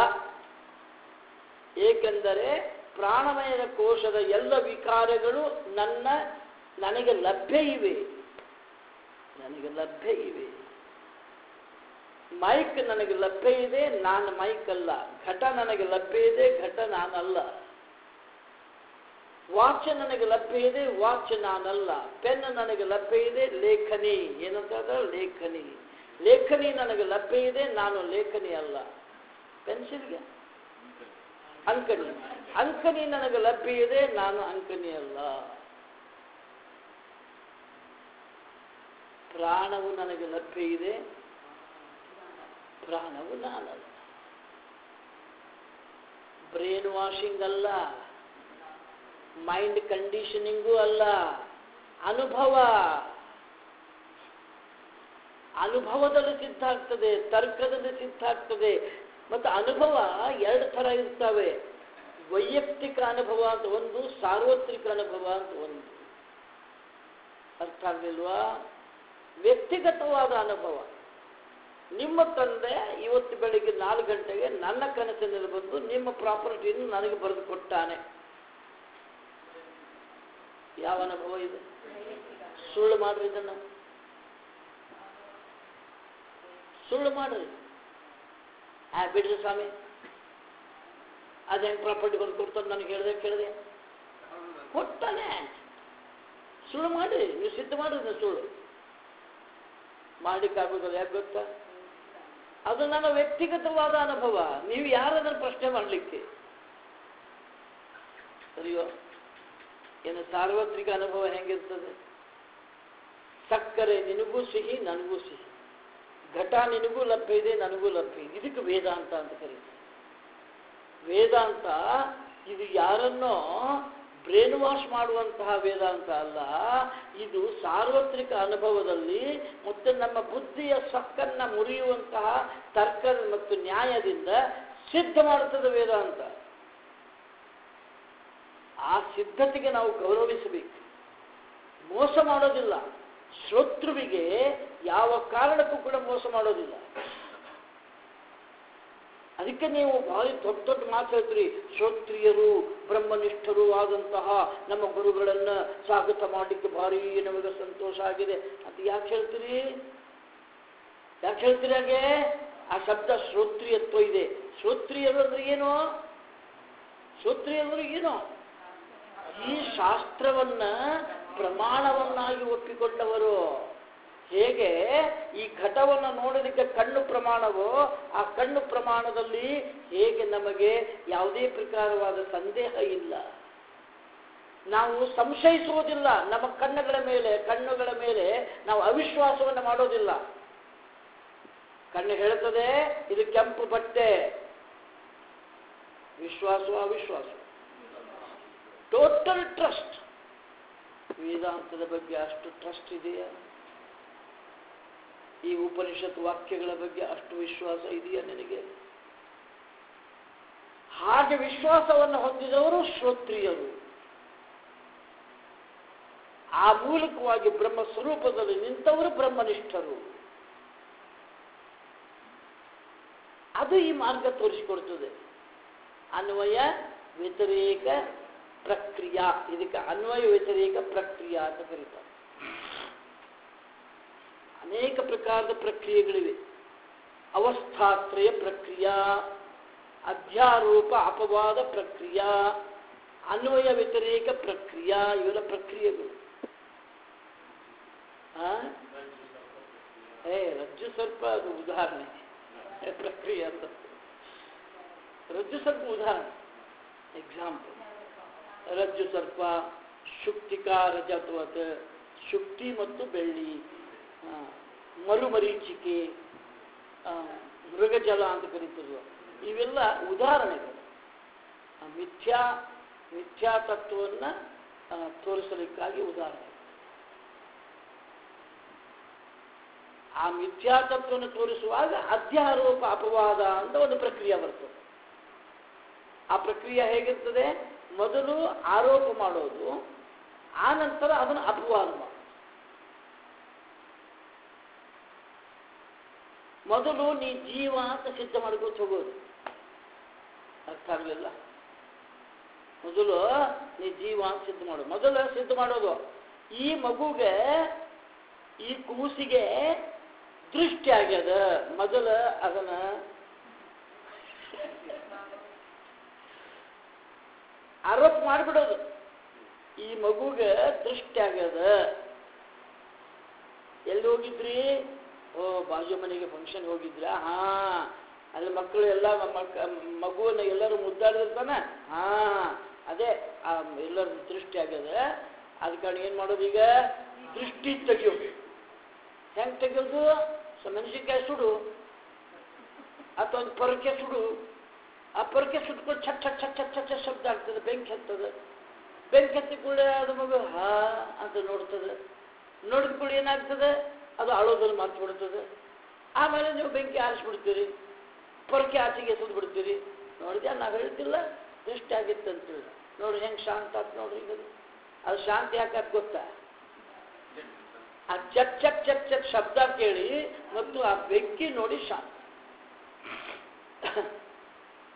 ಏಕೆಂದರೆ ಪ್ರಾಣಮಯದ ಕೋಶದ ಎಲ್ಲ ವಿಕಾರಗಳು ನನ್ನ ನನಗೆ ಲಭ್ಯ ಇವೆ ನನಗೆ ಲಭ್ಯ ಇವೆ ಮೈಕ್ ನನಗೆ ಲಭ್ಯ ಇದೆ ನಾನು ಮೈಕ್ ಅಲ್ಲ ಘಟ ನನಗೆ ಲಭ್ಯ ಇದೆ ಘಟ ನಾನಲ್ಲ ವಾಚ್ ನನಗೆ ಲಭ್ಯ ಇದೆ ವಾಚ್ ನಾನಲ್ಲ ಪೆನ್ ನನಗೆ ಲಭ್ಯ ಇದೆ ಲೇಖನಿ ಏನಂತ ಹೇಳಿದ್ರೆ ಲೇಖನಿ ಲೇಖನಿ ನನಗೆ ಲಭ್ಯ ಇದೆ ನಾನು ಲೇಖನಿ ಅಲ್ಲ ಪೆನ್ಸಿಲ್ಗೆ ಅಂಕಣಿ ಅಂಕಣಿ ನನಗೆ ಲಭ್ಯ ಇದೆ ನಾನು ಅಂಕಣಿ ಅಲ್ಲ ಪ್ರಾಣವು ನನಗೆ ಲಭ್ಯ ಇದೆ ಪ್ರಾಣವು ನಾನಲ್ಲ ಬ್ರೇನ್ ವಾಷಿಂಗ್ ಅಲ್ಲ ಮೈಂಡ್ ಕಂಡೀಷನಿಂಗೂ ಅಲ್ಲ ಅನುಭವ ಅನುಭವದಲ್ಲಿ ಸಿದ್ಧ ಆಗ್ತದೆ ತರ್ಕದಲ್ಲಿ ಸಿದ್ಧ ಆಗ್ತದೆ ಮತ್ತು ಅನುಭವ ಎರಡು ಥರ ಇರ್ತವೆ ವೈಯಕ್ತಿಕ ಅನುಭವ ಅಂತ ಒಂದು ಸಾರ್ವತ್ರಿಕ ಅನುಭವ ಅಂತ ಒಂದು ಅರ್ಥ ಆಗಲಿಲ್ವಾ ವ್ಯಕ್ತಿಗತವಾದ ಅನುಭವ ನಿಮ್ಮ ತಂದೆ ಇವತ್ತು ಬೆಳಿಗ್ಗೆ ನಾಲ್ಕು ಗಂಟೆಗೆ ನನ್ನ ಕನಸಿನಲ್ಲಿ ಬಂದು ನಿಮ್ಮ ಪ್ರಾಪರ್ಟಿಯನ್ನು ನನಗೆ ಬರೆದು ಕೊಟ್ಟಾನೆ ಯಾವ ಅನುಭವ ಇದೆ ಸುಳ್ಳು ಮಾಡ್ರಿ ಇದನ್ನ ಸುಳ್ಳು ಮಾಡ್ರಿ ಆ ಬಿಡ್ರಿ ಸ್ವಾಮಿ ಅದೇ ಪ್ರಾಪರ್ಟಿ ಬಂದು ಕೊಡ್ತಾನೆ ನನಗೆ ಹೇಳಿದೆ ಕೇಳಿದೆ ಕೊಡ್ತಾನೆ ಸುಳ್ಳು ಮಾಡಿ ನೀವು ಸಿದ್ಧ ಮಾಡಿದ್ರೆ ಸುಳ್ಳು ಮಾಡ್ಲಿಕ್ಕಾಗೋದಿಲ್ಲ ಯಾಕೆ ಗೊತ್ತಾ ಅದು ನನ್ನ ವ್ಯಕ್ತಿಗತವಾದ ಅನುಭವ ನೀವು ಯಾರದನ್ನು ಪ್ರಶ್ನೆ ಮಾಡಲಿಕ್ಕೆ ಸರಿಯೋ ಏನು ಸಾರ್ವತ್ರಿಕ ಅನುಭವ ಹೆಂಗಿರ್ತದೆ ಸಕ್ಕರೆ ನಿನಗೂ ಸಿಹಿ ನನಗೂ ಸಿಹಿ ಘಟ ನಿನಗೂ ಲಭ್ಯ ಇದೆ ನನಗೂ ಲಭ್ಯ ಇದೆ ಇದಕ್ಕೆ ವೇದಾಂತ ಅಂತ ಕರೀತಾರೆ ವೇದಾಂತ ಇದು ಯಾರನ್ನೋ ಬ್ರೇನ್ ವಾಶ್ ಮಾಡುವಂತಹ ವೇದಾಂತ ಅಲ್ಲ ಇದು ಸಾರ್ವತ್ರಿಕ ಅನುಭವದಲ್ಲಿ ಮತ್ತು ನಮ್ಮ ಬುದ್ಧಿಯ ಸಕ್ಕನ್ನ ಮುರಿಯುವಂತಹ ತರ್ಕ ಮತ್ತು ನ್ಯಾಯದಿಂದ ಸಿದ್ಧ ಮಾಡುತ್ತದೆ ವೇದಾಂತ ಆ ಸಿದ್ಧತೆಗೆ ನಾವು ಗೌರವಿಸಬೇಕು ಮೋಸ ಮಾಡೋದಿಲ್ಲ ಶ್ರೋತೃವಿಗೆ ಯಾವ ಕಾರಣಕ್ಕೂ ಕೂಡ ಮೋಸ ಮಾಡೋದಿಲ್ಲ ಅದಕ್ಕೆ ನೀವು ಭಾರಿ ದೊಡ್ಡ ದೊಡ್ಡ ಮಾತು ಹೇಳ್ತೀರಿ ಶ್ರೋತ್ರಿಯರು ಬ್ರಹ್ಮನಿಷ್ಠರು ಆದಂತಹ ನಮ್ಮ ಗುರುಗಳನ್ನ ಸ್ವಾಗತ ಮಾಡಲಿಕ್ಕೆ ಭಾರಿ ನಮಗೆ ಸಂತೋಷ ಆಗಿದೆ ಅಂತ ಯಾಕೆ ಹೇಳ್ತೀರಿ ಯಾಕೆ ಹೇಳ್ತೀರಿ ಹಾಗೆ ಆ ಶಬ್ದ ಶ್ರೋತ್ರಿಯತ್ವ ಇದೆ ಶ್ರೋತ್ರಿಯರು ಅಂದ್ರೆ ಏನು ಶ್ರೋತ್ರಿಯರು ಏನು ಈ ಶಾಸ್ತ್ರವನ್ನ ಪ್ರಮಾಣವನ್ನಾಗಿ ಒಪ್ಪಿಕೊಂಡವರು ಹೇಗೆ ಈ ಘಟವನ್ನು ನೋಡಲಿಕ್ಕೆ ಕಣ್ಣು ಪ್ರಮಾಣವೋ ಆ ಕಣ್ಣು ಪ್ರಮಾಣದಲ್ಲಿ ಹೇಗೆ ನಮಗೆ ಯಾವುದೇ ಪ್ರಕಾರವಾದ ಸಂದೇಹ ಇಲ್ಲ ನಾವು ಸಂಶಯಿಸುವುದಿಲ್ಲ ನಮ್ಮ ಕಣ್ಣುಗಳ ಮೇಲೆ ಕಣ್ಣುಗಳ ಮೇಲೆ ನಾವು ಅವಿಶ್ವಾಸವನ್ನು ಮಾಡೋದಿಲ್ಲ ಕಣ್ಣು ಹೇಳುತ್ತದೆ ಇದು ಕೆಂಪು ಬಟ್ಟೆ ವಿಶ್ವಾಸ ಅವಿಶ್ವಾಸ ಟೋಟಲ್ ಟ್ರಸ್ಟ್ ವೇದಾಂತದ ಬಗ್ಗೆ ಅಷ್ಟು ಟ್ರಸ್ಟ್ ಇದೆಯಾ ಈ ಉಪನಿಷತ್ ವಾಕ್ಯಗಳ ಬಗ್ಗೆ ಅಷ್ಟು ವಿಶ್ವಾಸ ಇದೆಯಾ ನಿನಗೆ ಹಾಗೆ ವಿಶ್ವಾಸವನ್ನು ಹೊಂದಿದವರು ಶ್ರೋತ್ರಿಯರು ಆ ಮೂಲಕವಾಗಿ ಬ್ರಹ್ಮ ಸ್ವರೂಪದಲ್ಲಿ ನಿಂತವರು ಬ್ರಹ್ಮನಿಷ್ಠರು ಅದು ಈ ಮಾರ್ಗ ತೋರಿಸಿಕೊಡ್ತದೆ ಅನ್ವಯ ವ್ಯತಿರೇಕ ಪ್ರಕ್ರಿಯಾ ಇದಕ್ಕೆ ಅನ್ವಯ ವ್ಯತಿರೇಕ ಪ್ರಕ್ರಿಯಾ ಅಂತ ಕರೀತಾರೆ ಅನೇಕ ಪ್ರಕಾರದ ಪ್ರಕ್ರಿಯೆಗಳಿವೆ ಅವಸ್ಥಾತ್ರಯ ಪ್ರಕ್ರಿಯಾ ಅಧ್ಯಾರೋಪ ಅಪವಾದ ಪ್ರಕ್ರಿಯಾ ಅನ್ವಯ ವ್ಯತಿರೇಕ ಪ್ರಕ್ರಿಯಾ ಇವೆಲ್ಲ ಪ್ರಕ್ರಿಯೆಗಳು ಆ? ಏ ರಜ್ಜು ಸರ್ಪ ಅದು ಉದಾಹರಣೆ ಪ್ರಕ್ರಿಯೆ ಅಂತ ರಜ್ಜು ಸರ್ಪ ಉದಾಹರಣೆ ಎಕ್ಸಾಂಪಲ್ ರಜ್ಜು ಸರ್ಪ ಶುಕ್ತಿಕಾ ರಜತ್ವತ್ ಶುಕ್ತಿ ಮತ್ತು ಬೆಳ್ಳಿ ಆ, ಮರುಮರೀಚಿಕೆ ಆ, ಮೃಗಜಲ ಅಂತ ಕರೀತಿರುವ ಇವೆಲ್ಲ ಉದಾಹರಣೆಗಳು ಆ ಮಿಥ್ಯಾ ಮಿಥ್ಯಾ ತತ್ವವನ್ನು ತೋರಿಸಲಿಕ್ಕಾಗಿ ಉದಾಹರಣೆ ಆ ಮಿಥ್ಯಾ ತತ್ವವನ್ನು ತೋರಿಸುವಾಗ ಅಧ್ಯಾರೋಪ ಅಪವಾದ ಅಂತ ಒಂದು ಪ್ರಕ್ರಿಯೆ ಬರ್ತದೆ ಆ ಪ್ರಕ್ರಿಯೆ ಹೇಗಿರ್ತದೆ ಮೊದಲು ಆರೋಪ ಮಾಡೋದು ಆ ನಂತರ ಅದನ್ನು ಅಪವಾದ ಮಾಡೋದು ಮೊದಲು ನೀ ಜೀವ ಅಂತ ಸಿದ್ಧ ಮಾಡ್ಕೊತ ಹೋಗೋದು ಅರ್ಥ ಆಗಲಿಲ್ಲ ಮೊದಲು ನೀ ಜೀವ ಅಂತ ಸಿದ್ಧ ಮಾಡೋದು ಮೊದಲು ಸಿದ್ಧ ಮಾಡೋದು ಈ ಮಗುಗೆ ಈ ಕೂಸಿಗೆ ದೃಷ್ಟಿ ಆಗ್ಯದ ಮೊದಲ ಅದನ್ನ ಆರೋಪ ಮಾಡಿಬಿಡೋದು ಈ ಮಗುಗೆ ದೃಷ್ಟಿ ಆಗ್ಯದ ಎಲ್ಲಿ ಹೋಗಿದ್ರಿ ಓ ಬಾಜು ಮನೆಗೆ ಫಂಕ್ಷನ್ ಹೋಗಿದ್ರಾ ಹಾ ಅಲ್ಲಿ ಮಕ್ಕಳು ಎಲ್ಲ ಮಕ್ಕ ಮಗುವನ್ನ ಎಲ್ಲರೂ ಮುದ್ದಾಡಿರ್ತಾನೆ ಹಾ ಅದೇ ಆ ಎಲ್ಲರೂ ದೃಷ್ಟಿ ಆಗ್ಯದ ಅದ ಕಾರಣ ಏನು ಮಾಡೋದು ಈಗ ದೃಷ್ಟಿ ತೆಗಿಯೋದು ಹೆಂಗೆ ತೆಗಿಯೋದು ಸೊ ಮೆಣಸಿನ್ಕಾಯಿ ಸುಡು ಅಥವಾ ಒಂದು ಪೊರಕೆ ಸುಡು ಆ ಪೊರಕೆ ಸುಟ್ಕೊಂಡು ಛಟ್ ಛಟ್ ಛಟ್ ಛಟ್ ಛಟ್ ಛಟ್ ಶಬ್ದ ಆಗ್ತದೆ ಬೆಂಕಿ ಹತ್ತದ ಬೆಂಕಿ ಹತ್ತಿ ಕೂಡಲೇ ಅದು ಮಗು ಹಾ ಅಂತ ನೋಡ್ತದೆ ನೋಡಿದ ಕೂಡ ಏನಾಗ್ತದೆ ಅದು ಅಳೋದಲ್ಲಿ ಮಾತು ಬಿಡ್ತದೆ ಆಮೇಲೆ ನೀವು ಬೆಂಕಿ ಆರಿಸ್ಬಿಡ್ತೀರಿ ಪೊರಕೆ ಆಚೆಗೆ ಎಸೆದು ಬಿಡ್ತೀರಿ ನೋಡಿದ್ಯಾ ನಾವು ಹೇಳ್ತಿಲ್ಲ ದೃಷ್ಟಿ ಆಗಿತ್ತು ಅಂತೇಳಿ ನೋಡಿ ಹೆಂಗೆ ಶಾಂತ ಆತ್ ನೋಡ್ರಿ ಈಗ ಅದು. ಅದು ಶಾಂತಿ ಯಾಕೆ ಗೊತ್ತಾ ಆ ಚಕ್ ಚಕ್ ಚಕ್ ಚಕ್ ಶಬ್ದ ಕೇಳಿ ಮತ್ತು ಆ ಬೆಂಕಿ ನೋಡಿ ಶಾಂತ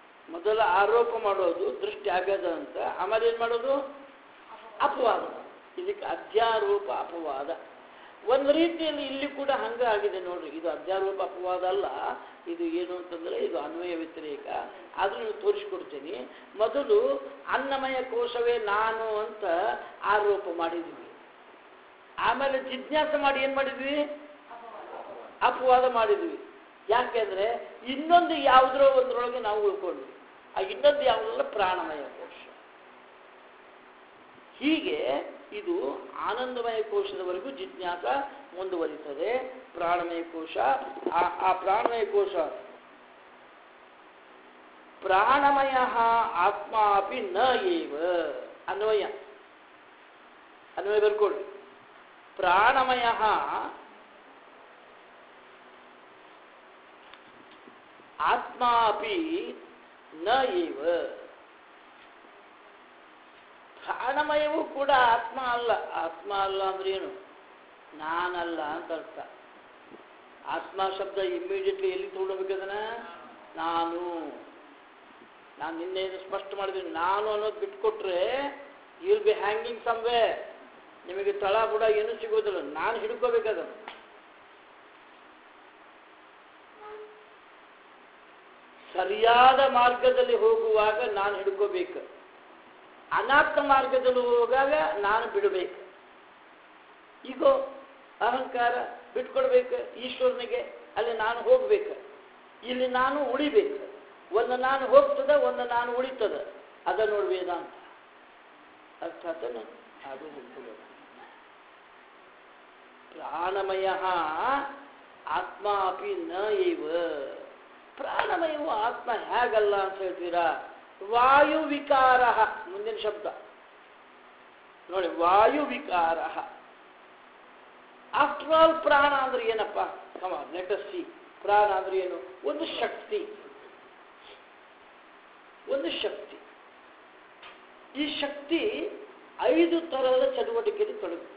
ಮೊದಲ ಆರೋಪ ಮಾಡೋದು ದೃಷ್ಟಿ ಆಗ್ಯದ ಅಂತ ಆಮೇಲೆ ಏನು ಮಾಡೋದು ಅಪವಾದ ಇದಕ್ಕೆ ಅಧ್ಯಾರೋಪ ಅಪವಾದ ಒಂದು ರೀತಿಯಲ್ಲಿ ಇಲ್ಲಿ ಕೂಡ ಹಂಗ ಆಗಿದೆ ನೋಡ್ರಿ ಇದು ಅಧ್ಯಾರೋಪ ಅಪವಾದ ಅಲ್ಲ ಇದು ಏನು ಅಂತಂದ್ರೆ ಇದು ಅನ್ವಯ ವ್ಯತಿರೇಕ ಆದ್ರೂ ನೀವು ತೋರಿಸ್ಕೊಡ್ತೀನಿ ಮೊದಲು ಅನ್ನಮಯ ಕೋಶವೇ ನಾನು ಅಂತ ಆರೋಪ ಮಾಡಿದ್ವಿ ಆಮೇಲೆ ಜಿಜ್ಞಾಸ ಮಾಡಿ ಏನ್ ಮಾಡಿದ್ವಿ ಅಪವಾದ ಮಾಡಿದ್ವಿ ಯಾಕೆಂದ್ರೆ ಇನ್ನೊಂದು ಯಾವುದರೋ ಒಂದರೊಳಗೆ ನಾವು ಉಳ್ಕೊಂಡ್ವಿ ಆ ಇನ್ನೊಂದು ಯಾವುದಲ್ಲ ಪ್ರಾಣಮಯ ಕೋಶ ಹೀಗೆ ಇದು ಆನಂದಮಯ ಕೋಶದವರೆಗೂ ಜಿಜ್ಞಾಸ ಮುಂದುವರಿತದೆ ಪ್ರಾಣಮಯ ಕೋಶ ಆ ಆ ಪ್ರಾಣಮಯ ಕೋಶ ಪ್ರಾಣಮಯ ಆತ್ಮ ಅಪಿ ನ ಏವ ಅನ್ವಯ ಅನ್ವಯ ಬರ್ಕೊಳ್ಳಿ ಪ್ರಾಣಮಯ ಆತ್ಮ ಅಪಿ ನ ಏವ ಪ್ರಾಣಮಯವೂ ಕೂಡ ಆತ್ಮ ಅಲ್ಲ ಆತ್ಮ ಅಲ್ಲ ಅಂದ್ರೆ ಏನು ನಾನಲ್ಲ ಅಂತ ಅರ್ಥ ಆತ್ಮ ಶಬ್ದ ಇಮ್ಮಿಡಿಯೇಟ್ಲಿ ಎಲ್ಲಿ ತಗೊಂಡೋಗ್ಬೇಕದನ್ನ ನಾನು ನಾನು ನಿನ್ನೆ ಇದು ಸ್ಪಷ್ಟ ಮಾಡಿದ್ದೀನಿ ನಾನು ಅನ್ನೋದು ಬಿಟ್ಕೊಟ್ರೆ ವಿಲ್ ಬಿ ಹ್ಯಾಂಗಿಂಗ್ ಸಮ್ವೇ ನಿಮಗೆ ತಳ ಬುಡ ಏನೂ ಸಿಗೋದಿಲ್ಲ ನಾನು ಹಿಡ್ಕೋಬೇಕದನ್ನು ಸರಿಯಾದ ಮಾರ್ಗದಲ್ಲಿ ಹೋಗುವಾಗ ನಾನು ಹಿಡ್ಕೋಬೇಕು ಅನಾಥ ಮಾರ್ಗದಲ್ಲಿ ಹೋಗಾಗ ನಾನು ಬಿಡಬೇಕು ಈಗ ಅಹಂಕಾರ ಬಿಟ್ಕೊಡ್ಬೇಕು ಈಶ್ವರನಿಗೆ ಅಲ್ಲಿ ನಾನು ಹೋಗ್ಬೇಕು ಇಲ್ಲಿ ನಾನು ಉಳಿಬೇಕು ಒಂದು ನಾನು ಹೋಗ್ತದ ಒಂದು ನಾನು ಉಳಿತದ ಅದ ನೋಡಿ ವೇದಾಂತ ಅರ್ಥಾತ್ ಅದು ಮುಖ್ಯ ಪ್ರಾಣಮಯ ಆತ್ಮ ಅಪಿ ನ ಇವ ಪ್ರಾಣಮಯವು ಆತ್ಮ ಹೇಗಲ್ಲ ಅಂತ ಹೇಳ್ತೀರಾ ವಾಯು ವಿಕಾರ ಮುಂದಿನ ಶಬ್ದ ನೋಡಿ ವಾಯು ವಿಕಾರ ಆಫ್ಟರ್ ಆಲ್ ಪ್ರಾಣ ಅಂದ್ರೆ ಏನಪ್ಪ ಕಮ ಲೆಟ್ ಸಿ ಪ್ರಾಣ ಅಂದ್ರೆ ಏನು ಒಂದು ಶಕ್ತಿ ಒಂದು ಶಕ್ತಿ ಈ ಶಕ್ತಿ ಐದು ತರಹದ ಚಟುವಟಿಕೆಯಲ್ಲಿ ತೊಡಗುತ್ತದೆ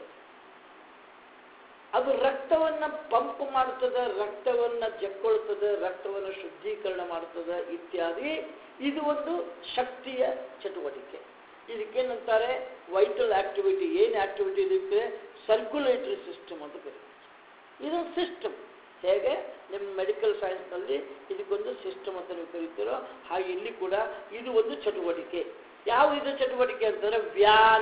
ಅದು ರಕ್ತವನ್ನ ಪಂಪ್ ಮಾಡ್ತದೆ ರಕ್ತವನ್ನ ಜಕ್ಕೊಳ್ತದೆ ರಕ್ತವನ್ನು ಶುದ್ಧೀಕರಣ ಮಾಡ್ತದೆ ಇತ್ಯಾದಿ ಇದು ಒಂದು ಶಕ್ತಿಯ ಚಟುವಟಿಕೆ ಇದಕ್ಕೇನಂತಾರೆ ವೈಟಲ್ ಆಕ್ಟಿವಿಟಿ ಏನು ಆಕ್ಟಿವಿಟಿ ಇದಕ್ಕೆ ಸರ್ಕ್ಯುಲೇಟರಿ ಸಿಸ್ಟಮ್ ಅಂತ ಕರೀತಾರೆ ಇದೊಂದು ಸಿಸ್ಟಮ್ ಹೇಗೆ ನಿಮ್ಮ ಮೆಡಿಕಲ್ ಸೈನ್ಸ್ನಲ್ಲಿ ಇದಕ್ಕೊಂದು ಸಿಸ್ಟಮ್ ಅಂತ ನೀವು ಕರಿತೀರೋ ಹಾಗೆ ಇಲ್ಲಿ ಕೂಡ ಇದು ಒಂದು ಚಟುವಟಿಕೆ ಯಾವ ಇದು ಚಟುವಟಿಕೆ ಅಂತಂದ್ರೆ ವ್ಯಾನ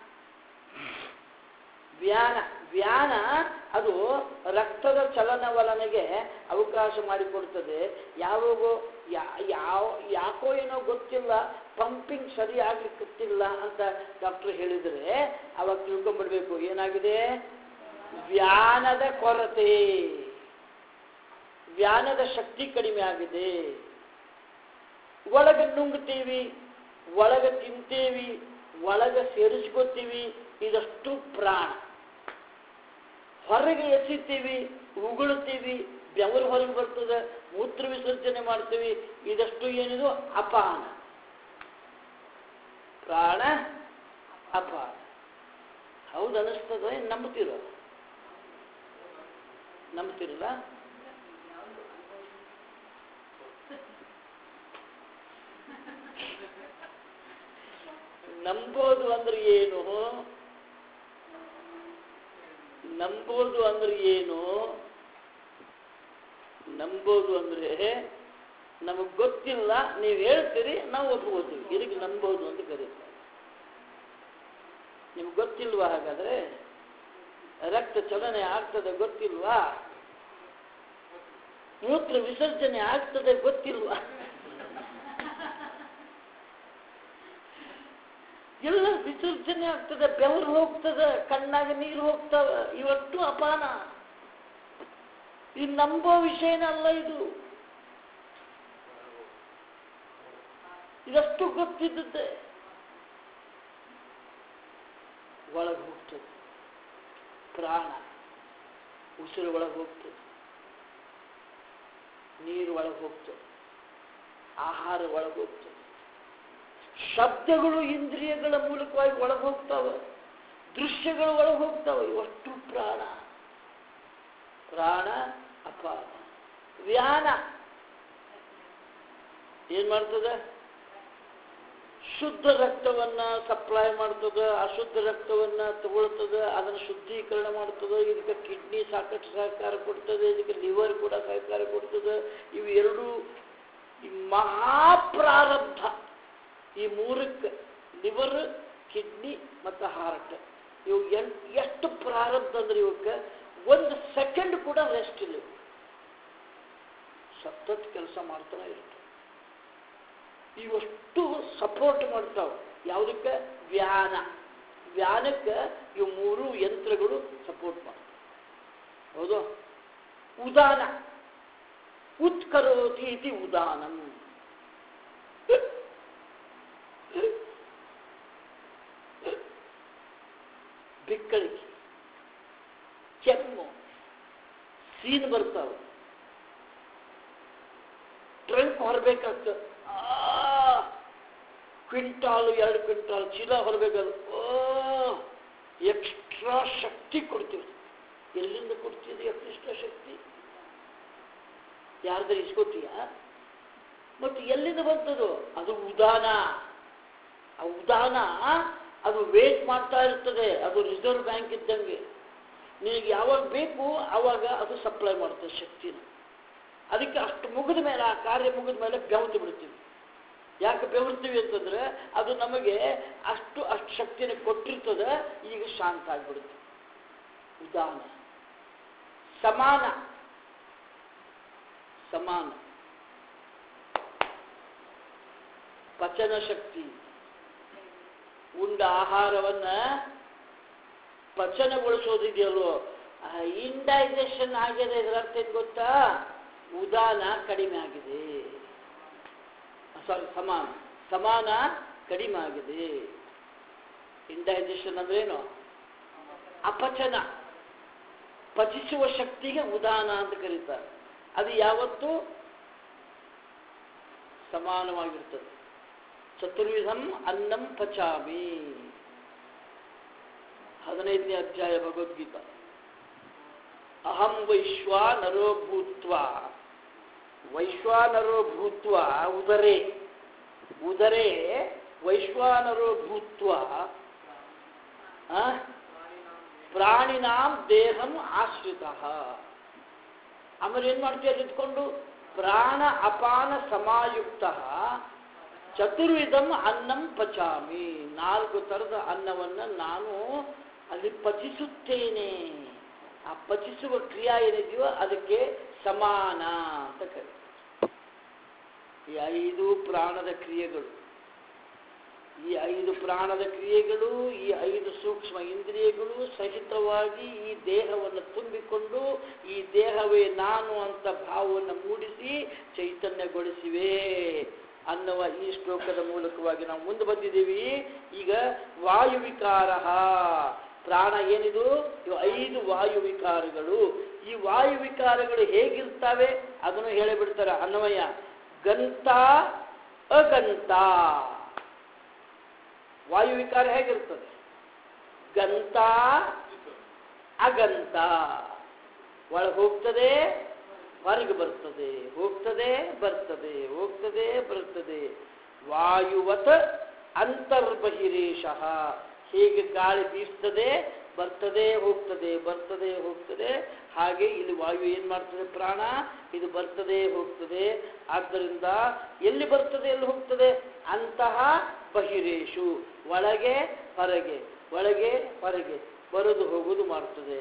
ವ್ಯಾನ ವ್ಯಾನ ಅದು ರಕ್ತದ ಚಲನವಲನೆಗೆ ಅವಕಾಶ ಮಾಡಿಕೊಡ್ತದೆ ಯಾವಾಗೋ ಯಾ- ಯಾವ ಯಾಕೋ ಏನೋ ಗೊತ್ತಿಲ್ಲ ಪಂಪಿಂಗ್ ಸರಿಯಾಗ್ಲಿಕ್ಕಿಲ್ಲ ಅಂತ ಡಾಕ್ಟರ್ ಹೇಳಿದರೆ ಅವಾಗ ತಿಳ್ಕೊಂಡ್ಬಿಡ್ಬೇಕು ಏನಾಗಿದೆ ವ್ಯಾನದ ಕೊರತೆ ವ್ಯಾನದ ಶಕ್ತಿ ಕಡಿಮೆ ಆಗಿದೆ ಒಳಗೆ ನುಂಗ್ತೀವಿ ಒಳಗೆ ತಿಂತೇವಿ ಒಳಗೆ ಸೇರಿಸ್ಕೋತೀವಿ ಇದಷ್ಟು ಪ್ರಾಣ ಹೊರಗೆ ಎಸಿತೀವಿ ಉಗುಳುತ್ತೀವಿ ಬೆವರು ಹೊರಗೆ ಬರ್ತದೆ ಮೂತ್ರ ವಿಸರ್ಜನೆ ಮಾಡ್ತೀವಿ ಇದಷ್ಟು ಏನಿದು ಅಪಾನ ಪ್ರಾಣ ಅಪಾನ ಹೌದು ಅನಿಸ್ತದ ಏನ್ ನಂಬ್ತೀರೋ ನಂಬ್ತಿರಲ್ಲ ನಂಬೋದು ಅಂದ್ರೆ ಏನು ನಂಬೋದು ಅಂದ್ರೆ ಏನು ನಂಬೋದು ಅಂದ್ರೆ ನಮಗೆ ಗೊತ್ತಿಲ್ಲ ನೀವು ಹೇಳ್ತೀರಿ ನಾವು ಒಪ್ಕೋತೀವಿ ಇದಕ್ಕೆ ನಂಬೋದು ಅಂತ ಕರೀತಾರೆ ನಿಮ್ಗೆ ಗೊತ್ತಿಲ್ವಾ ಹಾಗಾದ್ರೆ ರಕ್ತ ಚಲನೆ ಆಗ್ತದೆ ಗೊತ್ತಿಲ್ವಾ ಮೂತ್ರ ವಿಸರ್ಜನೆ ಆಗ್ತದೆ ಗೊತ್ತಿಲ್ವಾ ಎಲ್ಲ ವಿಸರ್ಜನೆ ಆಗ್ತದೆ ಬೆವರು ಹೋಗ್ತದೆ ಕಣ್ಣಾಗ ನೀರು ಹೋಗ್ತವ ಇವತ್ತು ಅಪಾನ ಈ ನಂಬೋ ವಿಷಯನ ಅಲ್ಲ ಇದು ಇದಷ್ಟು ಗೊತ್ತಿದ್ದದ್ದೆ ಒಳಗೆ ಹೋಗ್ತದೆ ಪ್ರಾಣ ಉಸಿರು ಒಳಗೆ ಹೋಗ್ತದೆ ನೀರು ಒಳಗೆ ಹೋಗ್ತದೆ ಆಹಾರ ಒಳಗೆ ಹೋಗ್ತದೆ ಶಬ್ದಗಳು ಇಂದ್ರಿಯಗಳ ಮೂಲಕವಾಗಿ ಒಳಗೆ ಹೋಗ್ತಾವೆ ದೃಶ್ಯಗಳು ಒಳಗೆ ಹೋಗ್ತಾವೆ ಇವಷ್ಟು ಪ್ರಾಣ ಪ್ರಾಣ ಅಪಾನ ವ್ಯಾನ ಏನ್ ಮಾಡ್ತದೆ ಶುದ್ಧ ರಕ್ತವನ್ನ ಸಪ್ಲೈ ಮಾಡ್ತದ ಅಶುದ್ಧ ರಕ್ತವನ್ನ ತಗೊಳ್ತದ ಅದನ್ನು ಶುದ್ಧೀಕರಣ ಮಾಡ್ತದ ಇದಕ್ಕೆ ಕಿಡ್ನಿ ಸಾಕಷ್ಟು ಸಹಕಾರ ಕೊಡ್ತದೆ ಇದಕ್ಕೆ ಲಿವರ್ ಕೂಡ ಸಹಕಾರ ಕೊಡ್ತದೆ ಇವು ಎರಡು ಈ ಮಹಾಪ್ರಾರಬ್ಧ ಈ ಮೂರಕ್ಕೆ ಲಿವರ್ ಕಿಡ್ನಿ ಮತ್ತು ಹಾರ್ಟ್ ಇವು ಎನ್ ಎಷ್ಟು ಪ್ರಾರಬ್ಧ ಅಂದ್ರೆ ಇವಕ್ಕೆ ಒಂದು ಸೆಕೆಂಡ್ ಕೂಡ ರೆಸ್ಟ್ ಇಲ್ಲ ಇವು. ಸತತ್ ಕೆಲಸ ಮಾಡ್ತಾನೆ ಇರ್ತವೆ ಇವಷ್ಟು ಸಪೋರ್ಟ್ ಮಾಡ್ತಾವೆ ಯಾವುದಕ್ಕೆ ವ್ಯಾನ ವ್ಯಾನಕ್ಕೆ ಇವು ಮೂರು ಯಂತ್ರಗಳು ಸಪೋರ್ಟ್ ಮಾಡ್ತವೆ ಹೌದು ಉದಾನ ಉತ್ಕರೋತಿ ಇತಿ ಉದಾನಂ ಬಿಕ್ಕಳಿಕೆ ಕೆಮ್ಮು ಸೀನ್ ಬರ್ತಾವೆ ಟ್ರಂಕ್ ಹೊರಬೇಕಾಗ್ತದೆ ಕ್ವಿಂಟಾಲ್ ಎರಡು ಕ್ವಿಂಟಾಲ್ ಚೀಲ ಹೊರಬೇಕದು ಓ ಎಕ್ಸ್ಟ್ರಾ ಶಕ್ತಿ ಕೊಡ್ತೀವಿ ಎಲ್ಲಿಂದ ಕೊಡ್ತೀವಿ ಎಕ್ಸ್ಟ್ರಾ ಶಕ್ತಿ ಯಾರ್ದಾರು ಇಸ್ಕೋತೀಯ ಮತ್ತು ಎಲ್ಲಿಂದ ಬಂತದು ಅದು ಉದಾನ ಆ ಉದಾನ ಅದು ವೇಟ್ ಮಾಡ್ತಾ ಇರ್ತದೆ ಅದು ರಿಸರ್ವ್ ಬ್ಯಾಂಕ್ ಇದ್ದಂಗೆ ನಿನಗೆ ಯಾವಾಗ ಬೇಕು ಆವಾಗ ಅದು ಸಪ್ಲೈ ಮಾಡ್ತದೆ ಶಕ್ತಿನ ಅದಕ್ಕೆ ಅಷ್ಟು ಮುಗಿದ ಮೇಲೆ ಆ ಕಾರ್ಯ ಮುಗಿದ ಮೇಲೆ ಬೆವತು ಬಿಡ್ತೀವಿ ಯಾಕೆ ಬೆವರ್ತೀವಿ ಅಂತಂದ್ರೆ ಅದು ನಮಗೆ ಅಷ್ಟು ಅಷ್ಟು ಶಕ್ತಿನ ಕೊಟ್ಟಿರ್ತದೆ ಈಗ ಶಾಂತ ಆಗಿಬಿಡುತ್ತೆ ಉದಾನ ಸಮಾನ ಸಮಾನ ಪಚನ ಶಕ್ತಿ ಉಂಡ ಆಹಾರವನ್ನ ಪಚನಗೊಳಿಸೋದಿದೆಯಲ್ಲೋ ಇಂಡೈಜೆಷನ್ ಆಗಿದೆ ಇದರ ಅರ್ಥ ಏನು ಗೊತ್ತಾ ಉದಾನ ಕಡಿಮೆ ಆಗಿದೆ ಸಾರಿ ಸಮಾನ ಸಮಾನ ಕಡಿಮೆ ಆಗಿದೆ ಇಂಡೈಜೆಷನ್ ಅಂದ್ರೆ ಏನು ಅಪಚನ ಪಚಿಸುವ ಶಕ್ತಿಗೆ ಉದಾನ ಅಂತ ಕರೀತಾರೆ ಅದು ಯಾವತ್ತೂ ಸಮಾನವಾಗಿರ್ತದೆ ಚತುರ್ವಿಧಂ ಅನ್ನಂ ಪಚಾಮಿ ಹದಿನೈದನೇ ಅಧ್ಯಾಯ ಭಗವದ್ಗೀತಾ ಅಹಂ ವೈಶ್ವಾನರೋ ಭೂತ್ವ ವೈಶ್ವಾನರೋ ಭೂತ್ವ ಉದರೇ ಉದರೇ ವೈಶ್ವಾನರೋ ಭೂತ್ವ ಆ, ಪ್ರಾಣಿನಾಂ ದೇಹಂ ಆಶ್ರಿತ ಆಮೇಲೆ ಏನ್ ಮಾಡ್ತೀಯ ಇದ್ಕೊಂಡು ಪ್ರಾಣ ಅಪಾನ ಸಮಾಯುಕ್ತ ಚತುರ್ವಿಧಂ ಅನ್ನಂ ಪಚಾಮಿ ನಾಲ್ಕು ಥರದ ಅನ್ನವನ್ನ ನಾನು ಅಲ್ಲಿ ಪಚಿಸುತ್ತೇನೆ ಆ ಪಚಿಸುವ ಕ್ರಿಯಾ ಏನಿದೆಯೋ ಅದಕ್ಕೆ ಸಮಾನ ಅಂತ ಕರೀತಾರೆ ಈ ಐದು ಪ್ರಾಣದ ಕ್ರಿಯೆಗಳು ಈ ಐದು ಪ್ರಾಣದ ಕ್ರಿಯೆಗಳು ಈ ಐದು ಸೂಕ್ಷ್ಮ ಇಂದ್ರಿಯಗಳು ಸಹಿತವಾಗಿ ಈ ದೇಹವನ್ನು ತುಂಬಿಕೊಂಡು ಈ ದೇಹವೇ ನಾನು ಅಂತ ಭಾವವನ್ನು ಮೂಡಿಸಿ ಚೈತನ್ಯಗೊಳಿಸಿವೆ ಅನ್ನುವ ಈ ಶ್ಲೋಕದ ಮೂಲಕವಾಗಿ ನಾವು ಮುಂದೆ ಬಂದಿದ್ದೀವಿ ಈಗ ವಾಯುವಿಕಾರ ಪ್ರಾಣ ಏನಿದು ಇವು ಐದು ವಾಯುವಿಕಾರಗಳು ಈ ವಾಯುವಿಕಾರಗಳು ಹೇಗಿರ್ತವೆ ಅದನ್ನು ಹೇಳಿಬಿಡ್ತಾರೆ ಅನ್ವಯ ಗಂತ ಅಗಂತ ವಾಯುವಿಕಾರ ಹೇಗಿರ್ತದೆ ಗಂತ ಅಗಂತ ಒಳಗೆ ಹೋಗ್ತದೆ ಹೊರಗೆ ಬರ್ತದೆ ಹೋಗ್ತದೆ ಬರ್ತದೆ ಹೋಗ್ತದೆ ಬರ್ತದೆ ವಾಯುವತ ಅಂತರ್ಬಹಿರೇಶ ಹೇಗೆ ಗಾಳಿ ಬೀಸ್ತದೆ ಬರ್ತದೆ ಹೋಗ್ತದೆ ಬರ್ತದೆ ಹೋಗ್ತದೆ ಹಾಗೆ ಇಲ್ಲಿ ವಾಯು ಏನ್ ಮಾಡ್ತದೆ ಪ್ರಾಣ ಇದು ಬರ್ತದೆ ಹೋಗ್ತದೆ ಆದ್ದರಿಂದ ಎಲ್ಲಿ ಬರ್ತದೆ ಎಲ್ಲಿ ಹೋಗ್ತದೆ ಅಂತಹ ಬಹಿರೇಶು ಒಳಗೆ ಹೊರಗೆ ಒಳಗೆ ಹೊರಗೆ ಬರೋದು ಹೋಗೋದು ಮಾಡ್ತದೆ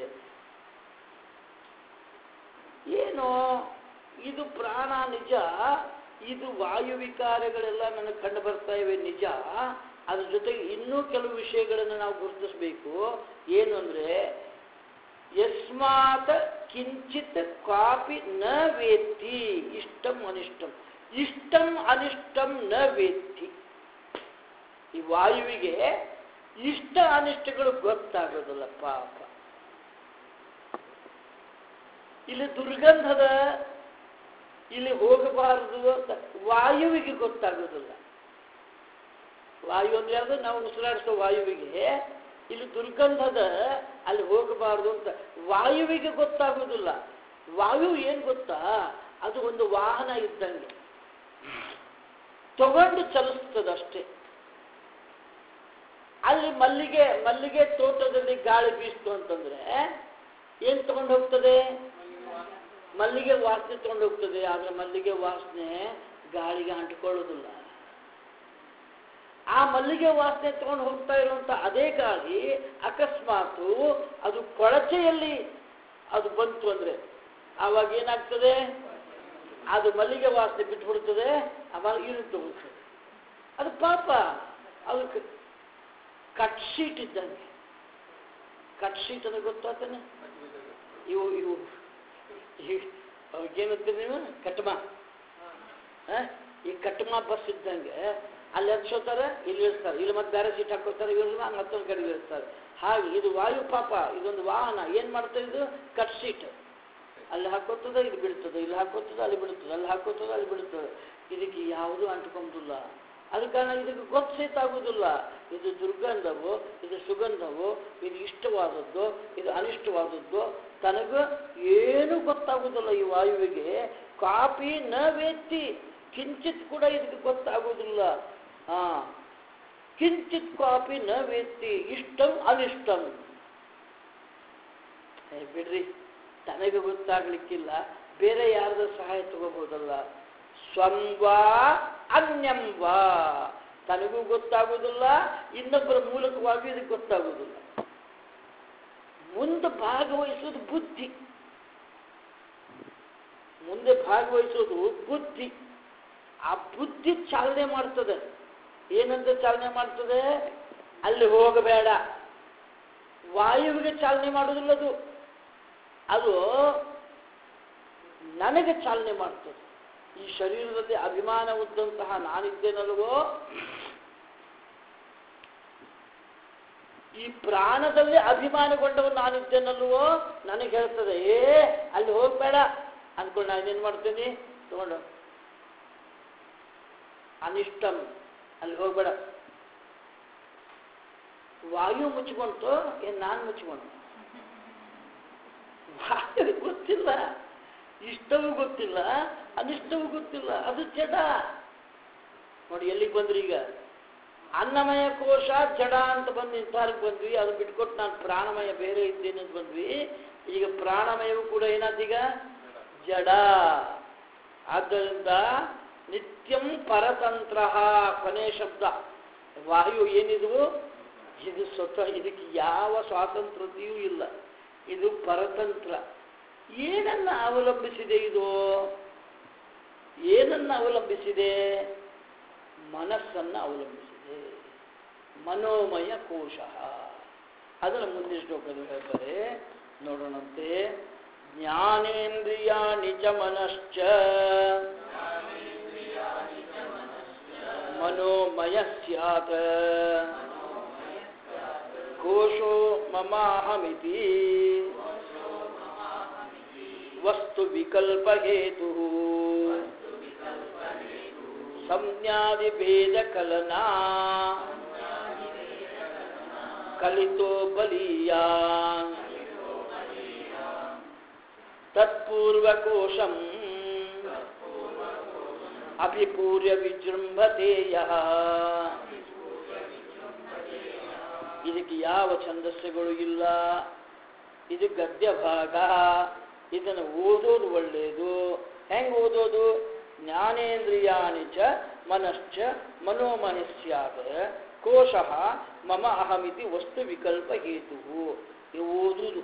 ಏನು ಇದು ಪ್ರಾಣ ನಿಜ ಇದು ವಾಯು ವಿಕಾರಗಳೆಲ್ಲ ನನಗೆ ಕಂಡು ಬರ್ತಾ ಇವೆ ನಿಜ ಅದ್ರ ಜೊತೆಗೆ ಇನ್ನೂ ಕೆಲವು ವಿಷಯಗಳನ್ನು ನಾವು ಗುರುತಿಸಬೇಕು ಏನು ಅಂದ್ರೆ ಯಸ್ಮಾತ್ ಕಿಂಚಿತ್ ಕಾಪಿ ನ ವೇತ್ತಿ ಇಷ್ಟಂ ಅನಿಷ್ಟಂ ಇಷ್ಟಂ ಅನಿಷ್ಟಂ ನ ವೇತ್ತಿ ಈ ವಾಯುವಿಗೆ ಇಷ್ಟ ಅನಿಷ್ಟಗಳು ಗೊತ್ತಾಗೋದಿಲ್ಲ ಪಾಪ ಇಲ್ಲಿ ದುರ್ಗಂಧದ ಇಲ್ಲಿ ಹೋಗಬಾರದು ಅಂತ ವಾಯುವಿಗೆ ಗೊತ್ತಾಗೋದಿಲ್ಲ ವಾಯು ಅಂದ್ರೆ ಯಾವುದು ನಾವು ಉಸಿರಾಡಿಸೋ ವಾಯುವಿಗೆ ಇಲ್ಲಿ ದುರ್ಗಂಧದ ಅಲ್ಲಿ ಹೋಗಬಾರದು ಅಂತ ವಾಯುವಿಗೆ ಗೊತ್ತಾಗೋದಿಲ್ಲ ವಾಯು ಏನ್ ಗೊತ್ತಾ ಅದು ಒಂದು ವಾಹನ ಇದ್ದಂಗೆ ತಗೊಂಡು ಚಲಿಸ್ತದಷ್ಟೇ ಅಲ್ಲಿ ಮಲ್ಲಿಗೆ ಮಲ್ಲಿಗೆ ತೋಟದಲ್ಲಿ ಗಾಳಿ ಬೀಸ್ತು ಅಂತಂದ್ರೆ ಏನ್ ತಗೊಂಡು ಹೋಗ್ತದೆ ಮಲ್ಲಿಗೆ ವಾಸನೆ ತಗೊಂಡು ಹೋಗ್ತದೆ ಆದ್ರೆ ಮಲ್ಲಿಗೆ ವಾಸನೆ ಗಾಳಿಗೆ ಅಂಟಿಕೊಳ್ಳೋದಿಲ್ಲ ಆ ಮಲ್ಲಿಗೆ ವಾಸನೆ ತಗೊಂಡು ಹೋಗ್ತಾ ಇರುವಂತ ಅದೇ ಗಾಳಿ ಅಕಸ್ಮಾತು ಅದು ಕೊಳಚೆಯಲ್ಲಿ ಅದು ಬಂತು ಅಂದ್ರೆ ಆವಾಗ ಏನಾಗ್ತದೆ ಅದು ಮಲ್ಲಿಗೆ ವಾಸನೆ ಬಿಟ್ಬಿಡ್ತದೆ ಅವಾಗ ಇರುತ್ತೆ ಹೋಗ್ತದೆ ಅದು ಪಾಪ ಅದು ಕ- ಕಟ್ ಶೀಟ್ ಇದ್ದಂಗೆ ಕಟ್ ಶೀಟ್ ಅಂದ್ರೆ ಗೊತ್ತಾಗ್ತಾನೆ ಇವು ಇವು ಏನಂತೀರಿ ನೀವು ಕಟ್ಮ ಆ? ಈ ಕಟ್ಮ ಬಸ್ ಇದ್ದಂಗೆ ಅಲ್ಲಿ ಹಚ್ಚೋತಾರೆ ಇಲ್ಲಿ ಇಳಿಸ್ತಾರೆ ಇಲ್ಲಿ ಮತ್ತೆ ಬೇರೆ ಸೀಟ್ ಹಾಕೋತಾರೆ ಇವ್ರನ್ನ ಮತ್ತೊಂದು ಕಡೆ ಇಳಿಸ್ತಾರೆ ಹಾಗೆ ಇದು ವಾಯು ಪಾಪ ಇದೊಂದು ವಾಹನ ಏನ್ ಮಾಡ್ತಾ ಇದು ಕಟ್ ಶೀಟ್ ಅಲ್ಲಿ ಹಾಕೋತದ ಇದು ಬಿಡ್ತದೆ ಇಲ್ಲಿ ಹಾಕೋತದ ಅಲ್ಲಿ ಬಿಡ್ತದೆ ಅಲ್ಲಿ ಹಾಕೋತದ ಅಲ್ಲಿ ಬಿಡ್ತದೆ ಇದಕ್ಕೆ ಯಾವುದೂ ಅಂಟ್ಕೊಂಬಿಲ್ಲ ಅದ ಕಾರಣ ಇದಕ್ಕೆ ಗೊತ್ತು ಸಹಿತ ಆಗುದಿಲ್ಲ ಇದು ದುರ್ಗಂಧವು ಇದು ಸುಗಂಧವು ಇದು ಇಷ್ಟವಾದದ್ದು ಇದು ಅನಿಷ್ಟವಾದದ್ದು ತನಗ ಏನು ಗೊತ್ತಾಗುದಿಲ್ಲ ಈ ವಾಯುವಿಗೆ ಕಾಪಿ ನ ವೇತ್ತಿ ಕಿಂಚಿತ್ ಕೂಡ ಇದಕ್ಕೆ ಗೊತ್ತಾಗುವುದಿಲ್ಲ ಹಾ ಕಿಂಚಿತ್ ಕಾಪಿ ನ ವೇತ್ತಿ ಇಷ್ಟಂ ಅನಿಷ್ಟಂ ಏ ಬಿಡ್ರಿ ತನಗೆ ಗೊತ್ತಾಗ್ಲಿಕ್ಕಿಲ್ಲ ಬೇರೆ ಯಾರ್ದ ಸಹಾಯ ತಗೋಬಹುದಲ್ಲ ಸ್ವಂವಾ ಅನ್ಯಂವಾ ತನಗೂ ಗೊತ್ತಾಗುವುದಿಲ್ಲ ಇನ್ನೊಬ್ಬರ ಮೂಲಕವಾಗಿ ಇದಕ್ಕೆ ಗೊತ್ತಾಗುವುದಿಲ್ಲ ಮುಂದೆ ಭಾಗವಹಿಸೋದು ಬುದ್ಧಿ ಮುಂದೆ ಭಾಗವಹಿಸೋದು ಬುದ್ಧಿ ಆ ಬುದ್ಧಿ ಚಾಲನೆ ಮಾಡ್ತದೆ ಏನಂತ ಚಾಲನೆ ಮಾಡ್ತದೆ ಅಲ್ಲಿ ಹೋಗಬೇಡ ವಾಯುವಿಗೆ ಚಾಲನೆ ಮಾಡುವುದಿಲ್ಲ ಅದು ಅದು ನನಗೆ ಚಾಲನೆ ಮಾಡ್ತದೆ ಈ ಶರೀರದಲ್ಲಿ ಅಭಿಮಾನ ಉದ್ದಂತಹ ನಾನಿದ್ದೇನಲ್ವೋ ಈ ಪ್ರಾಣದಲ್ಲಿ ಅಭಿಮಾನಗೊಂಡವ ನಾನಿದ್ದೇನಲ್ವೋ ನನಗೆ ಹೇಳ್ತದೆ ಏ ಅಲ್ಲಿ ಹೋಗ್ಬೇಡ ಅನ್ಕೊಂಡು ನಾನೇನ್ ಮಾಡ್ತೇನೆ ತಗೊಂಡು ಅನಿಷ್ಟಂ ಅಲ್ಲಿ ಹೋಗ್ಬೇಡ ವಾಯು ಮುಚ್ಕೊಂತು ಏನ್ ನಾನು ಮುಚ್ಕೊಂಡು ವಾಯು ಗೊತ್ತಿಲ್ಲ ಇಷ್ಟವೂ ಗೊತ್ತಿಲ್ಲ ಅನಿಷ್ಟವೂ ಗೊತ್ತಿಲ್ಲ ಅದು ಜಡ ನೋಡಿ ಎಲ್ಲಿಗೆ ಬಂದ್ರಿ ಈಗ ಅನ್ನಮಯ ಕೋಶ ಜಡ ಅಂತ ಬಂದು ನಿರ್ಧಾರಕ್ಕೆ ಬಂದ್ವಿ ಅದು ಬಿಟ್ಕೊಟ್ಟು ನಾನು ಪ್ರಾಣಮಯ ಬೇರೆ ಇದ್ದೇನೆ ಅಂತ ಬಂದ್ವಿ ಈಗ ಪ್ರಾಣಮಯವು ಕೂಡ ಏನಾದೀಗ ಜಡ ಆದ್ದರಿಂದ ನಿತ್ಯಂ ಪರತಂತ್ರ ಕೊನೆ ಶಬ್ದ ವಾಯು ಏನಿದು ಇದು ಸ್ವತಃ ಇದಕ್ಕೆ ಯಾವ ಸ್ವಾತಂತ್ರ್ಯತೆಯೂ ಇಲ್ಲ ಇದು ಪರತಂತ್ರ ಏನನ್ನ ಅವಲಂಬಿಸಿದೆ ಇದು ಏನನ್ನ ಅವಲಂಬಿಸಿದೆ ಮನಸ್ಸನ್ನು ಅವಲಂಬಿಸಿದೆ ಮನೋಮಯ ಕೋಶ ಅದನ್ನು ಮುಂದಿನ ಶ್ಲೋಕದಲ್ಲಿ ಹೇಳ್ತಾರೆ ನೋಡೋಣಂತೆ ಜ್ಞಾನೇಂದ್ರಿಯಾಣಿ ಚ ಮನಶ್ಚ ಮನೋಮಯ ಸ್ಯಾತ್ ಕೋಶೋ ಮಮಾಹಮಿತಿ ವಸ್ತು ವಿಕಲ್ಪ ಹೇತು ಸಂಜ್ಞಾದಿ ಭೇದ ಕಲನಾ ಕಲಿತೋ ಬಲೀಯ ತತ್ಪೂರ್ವಕೋಶಂ ಅಭಿಪೂರ್ಯ ವಿಜೃಂಭತೆಯ ಇದಕ್ಕೆ ಯಾವ ಛಂದಸ್ಸುಗಳು ಇಲ್ಲ ಇದು ಗದ್ಯ ಭಾಗ ಇದನ್ನು ಓದೋದು ಒಳ್ಳೆಯದು ಹೆಂಗೆ ಓದೋದು ಜ್ಞಾನೇಂದ್ರಿಯಾಣಿ ಚ ಮನಶ್ಚ ಮನೋಮನಸ್ಯಾದ ಕೋಶ ಮಮ ಅಹಮಿತಿ ವಸ್ತು ವಿಕಲ್ಪ ಹೇತು ಇವು ಓದುವುದು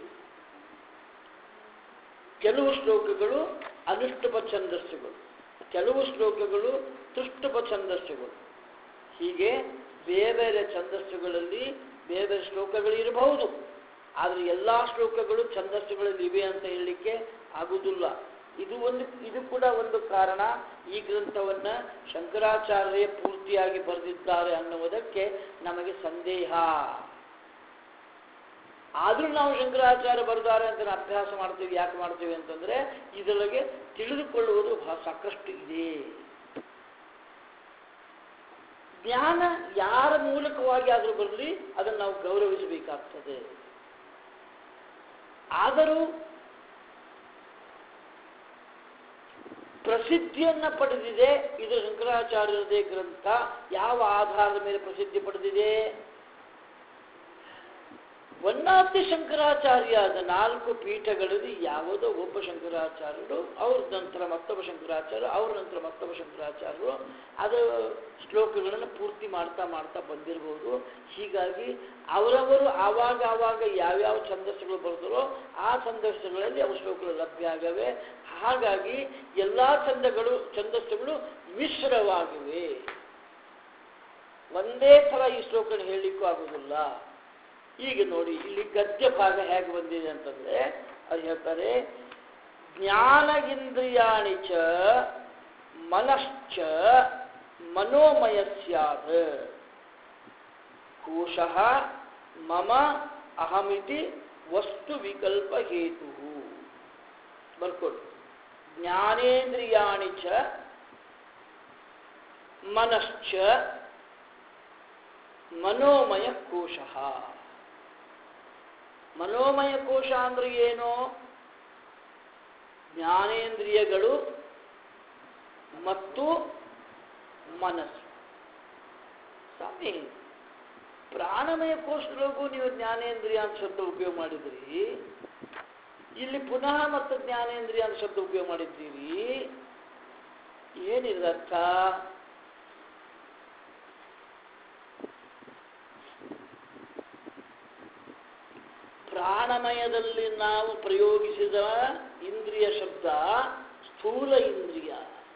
ಕೆಲವು ಶ್ಲೋಕಗಳು ಅನುಷ್ಠುಪ ಛಂದಸ್ಸುಗಳು ಕೆಲವು ಶ್ಲೋಕಗಳು ತುಷ್ಟುಪ ಛಂದಸ್ಸುಗಳು ಹೀಗೆ ಬೇರೆ ಬೇರೆ ಛಂದಸ್ಸುಗಳಲ್ಲಿ ಬೇರೆ ಬೇರೆ ಶ್ಲೋಕಗಳು ಇರಬಹುದು ಆದರೆ ಎಲ್ಲ ಶ್ಲೋಕಗಳು ಛಂದಸ್ಸುಗಳಲ್ಲಿ ಇವೆ ಅಂತ ಹೇಳಲಿಕ್ಕೆ ಆಗುವುದಿಲ್ಲ ಇದು ಒಂದು ಇದು ಕೂಡ ಒಂದು ಕಾರಣ ಈ ಗ್ರಂಥವನ್ನ ಶಂಕರಾಚಾರ್ಯ ಪೂರ್ತಿಯಾಗಿ ಬರೆದಿದ್ದಾರೆ ಅನ್ನುವುದಕ್ಕೆ ನಮಗೆ ಸಂದೇಹ ಆದರೂ ನಾವು ಶಂಕರಾಚಾರ್ಯ ಬರೆದಾರೆ ಅಂತ ನಾವು ಅಭ್ಯಾಸ ಮಾಡ್ತೀವಿ ಯಾಕೆ ಮಾಡ್ತೀವಿ ಅಂತಂದ್ರೆ ಇದರೊಳಗೆ ತಿಳಿದುಕೊಳ್ಳುವುದು ಬಹಳ ಸಾಕಷ್ಟು ಇದೆ ಜ್ಞಾನ ಯಾರ ಮೂಲಕವಾಗಿ ಆದರೂ ಬರಲಿ ಅದನ್ನು ನಾವು ಗೌರವಿಸಬೇಕಾಗ್ತದೆ ಆದರೂ ಪ್ರಸಿದ್ಧಿಯನ್ನ ಪಡೆದಿದೆ ಇದು ಶಂಕರಾಚಾರ್ಯರದೇ ಗ್ರಂಥ ಯಾವ ಆಧಾರದ ಮೇಲೆ ಪ್ರಸಿದ್ಧಿ ಪಡೆದಿದೆ ಒನ್ ಆಫ್ ದಿ ಶಂಕರಾಚಾರ್ಯದ ನಾಲ್ಕು ಪೀಠಗಳಲ್ಲಿ ಯಾವುದೋ ಒಬ್ಬ ಶಂಕರಾಚಾರ್ಯರು ಅವ್ರ ನಂತರ ಮತ್ತೊಬ್ಬ ಶಂಕರಾಚಾರ್ಯರು ಅವ್ರ ನಂತರ ಮತ್ತೊಬ್ಬ ಶಂಕರಾಚಾರ್ಯರು ಅದರ ಶ್ಲೋಕಗಳನ್ನು ಪೂರ್ತಿ ಮಾಡ್ತಾ ಮಾಡ್ತಾ ಬಂದಿರಬಹುದು ಹೀಗಾಗಿ ಅವರವರು ಆವಾಗ ಆವಾಗ ಯಾವ್ಯಾವ ಛಂದಸ್ಸುಗಳು ಬರೆದರೋ ಆ ಛಂದಸ್ಸುಗಳಲ್ಲಿ ಅವು ಶ್ಲೋಕಗಳು ಲಭ್ಯ ಆಗವೆ ಹಾಗಾಗಿ ಎಲ್ಲ ಛಂದಗಳು ಛಂದಸ್ಸುಗಳು ಮಿಶ್ರವಾಗಿವೆ ಒಂದೇ ಥರ ಈ ಶ್ಲೋಕನ ಹೇಳಲಿಕ್ಕೂ ಆಗುವುದಿಲ್ಲ ಈಗ ನೋಡಿ ಇಲ್ಲಿ ಗದ್ಯ ಭಾಗ ಹೇಗೆ ಬಂದಿದೆ ಅಂತಂದ್ರೆ ಅದು ಹೇಳ್ತಾರೆ ಜ್ಞಾನ ಇಂದ್ರಿಯಾಣಿ ಚ ಮನಶ್ಚ ಮನೋಮಯ ಸ್ಯಾತ್ ಕೋಶಃ ಮಮ ಅಹಮಿತಿ ವಸ್ತು ವಿಕಲ್ಪ ಹೇತು ಬರ್ಕೊಡು ಜ್ಞಾನೇಂದ್ರಿಯಾಣಿ ಚ ಮನಶ್ಚ ಮನೋಮಯ ಕೋಶ ಮನೋಮಯ ಕೋಶ ಅಂದ್ರೆ ಏನು ಜ್ಞಾನೇಂದ್ರಿಯಗಳು ಮತ್ತು ಮನಸ್ಸು ಸ್ವಾಮಿ ಪ್ರಾಣಮಯ ಕೋಶದೊಳಗೂ ನೀವು ಜ್ಞಾನೇಂದ್ರಿಯ ಅಂತ ಶಬ್ದ ಉಪಯೋಗ ಮಾಡಿದ್ರಿ ಇಲ್ಲಿ ಪುನಃ ಮತ್ತು ಜ್ಞಾನೇಂದ್ರಿಯ ಅಂತ ಶಬ್ದ ಉಪಯೋಗ ಮಾಡಿದ್ದೀರಿ ಏನಿದೆ ಅರ್ಥ ಪ್ರಾಣಮಯದಲ್ಲಿ ನಾವು ಪ್ರಯೋಗಿಸಿದ ಇಂದ್ರಿಯ ಶಬ್ದ ಸ್ಥೂಲ ಇಂದ್ರಿಯ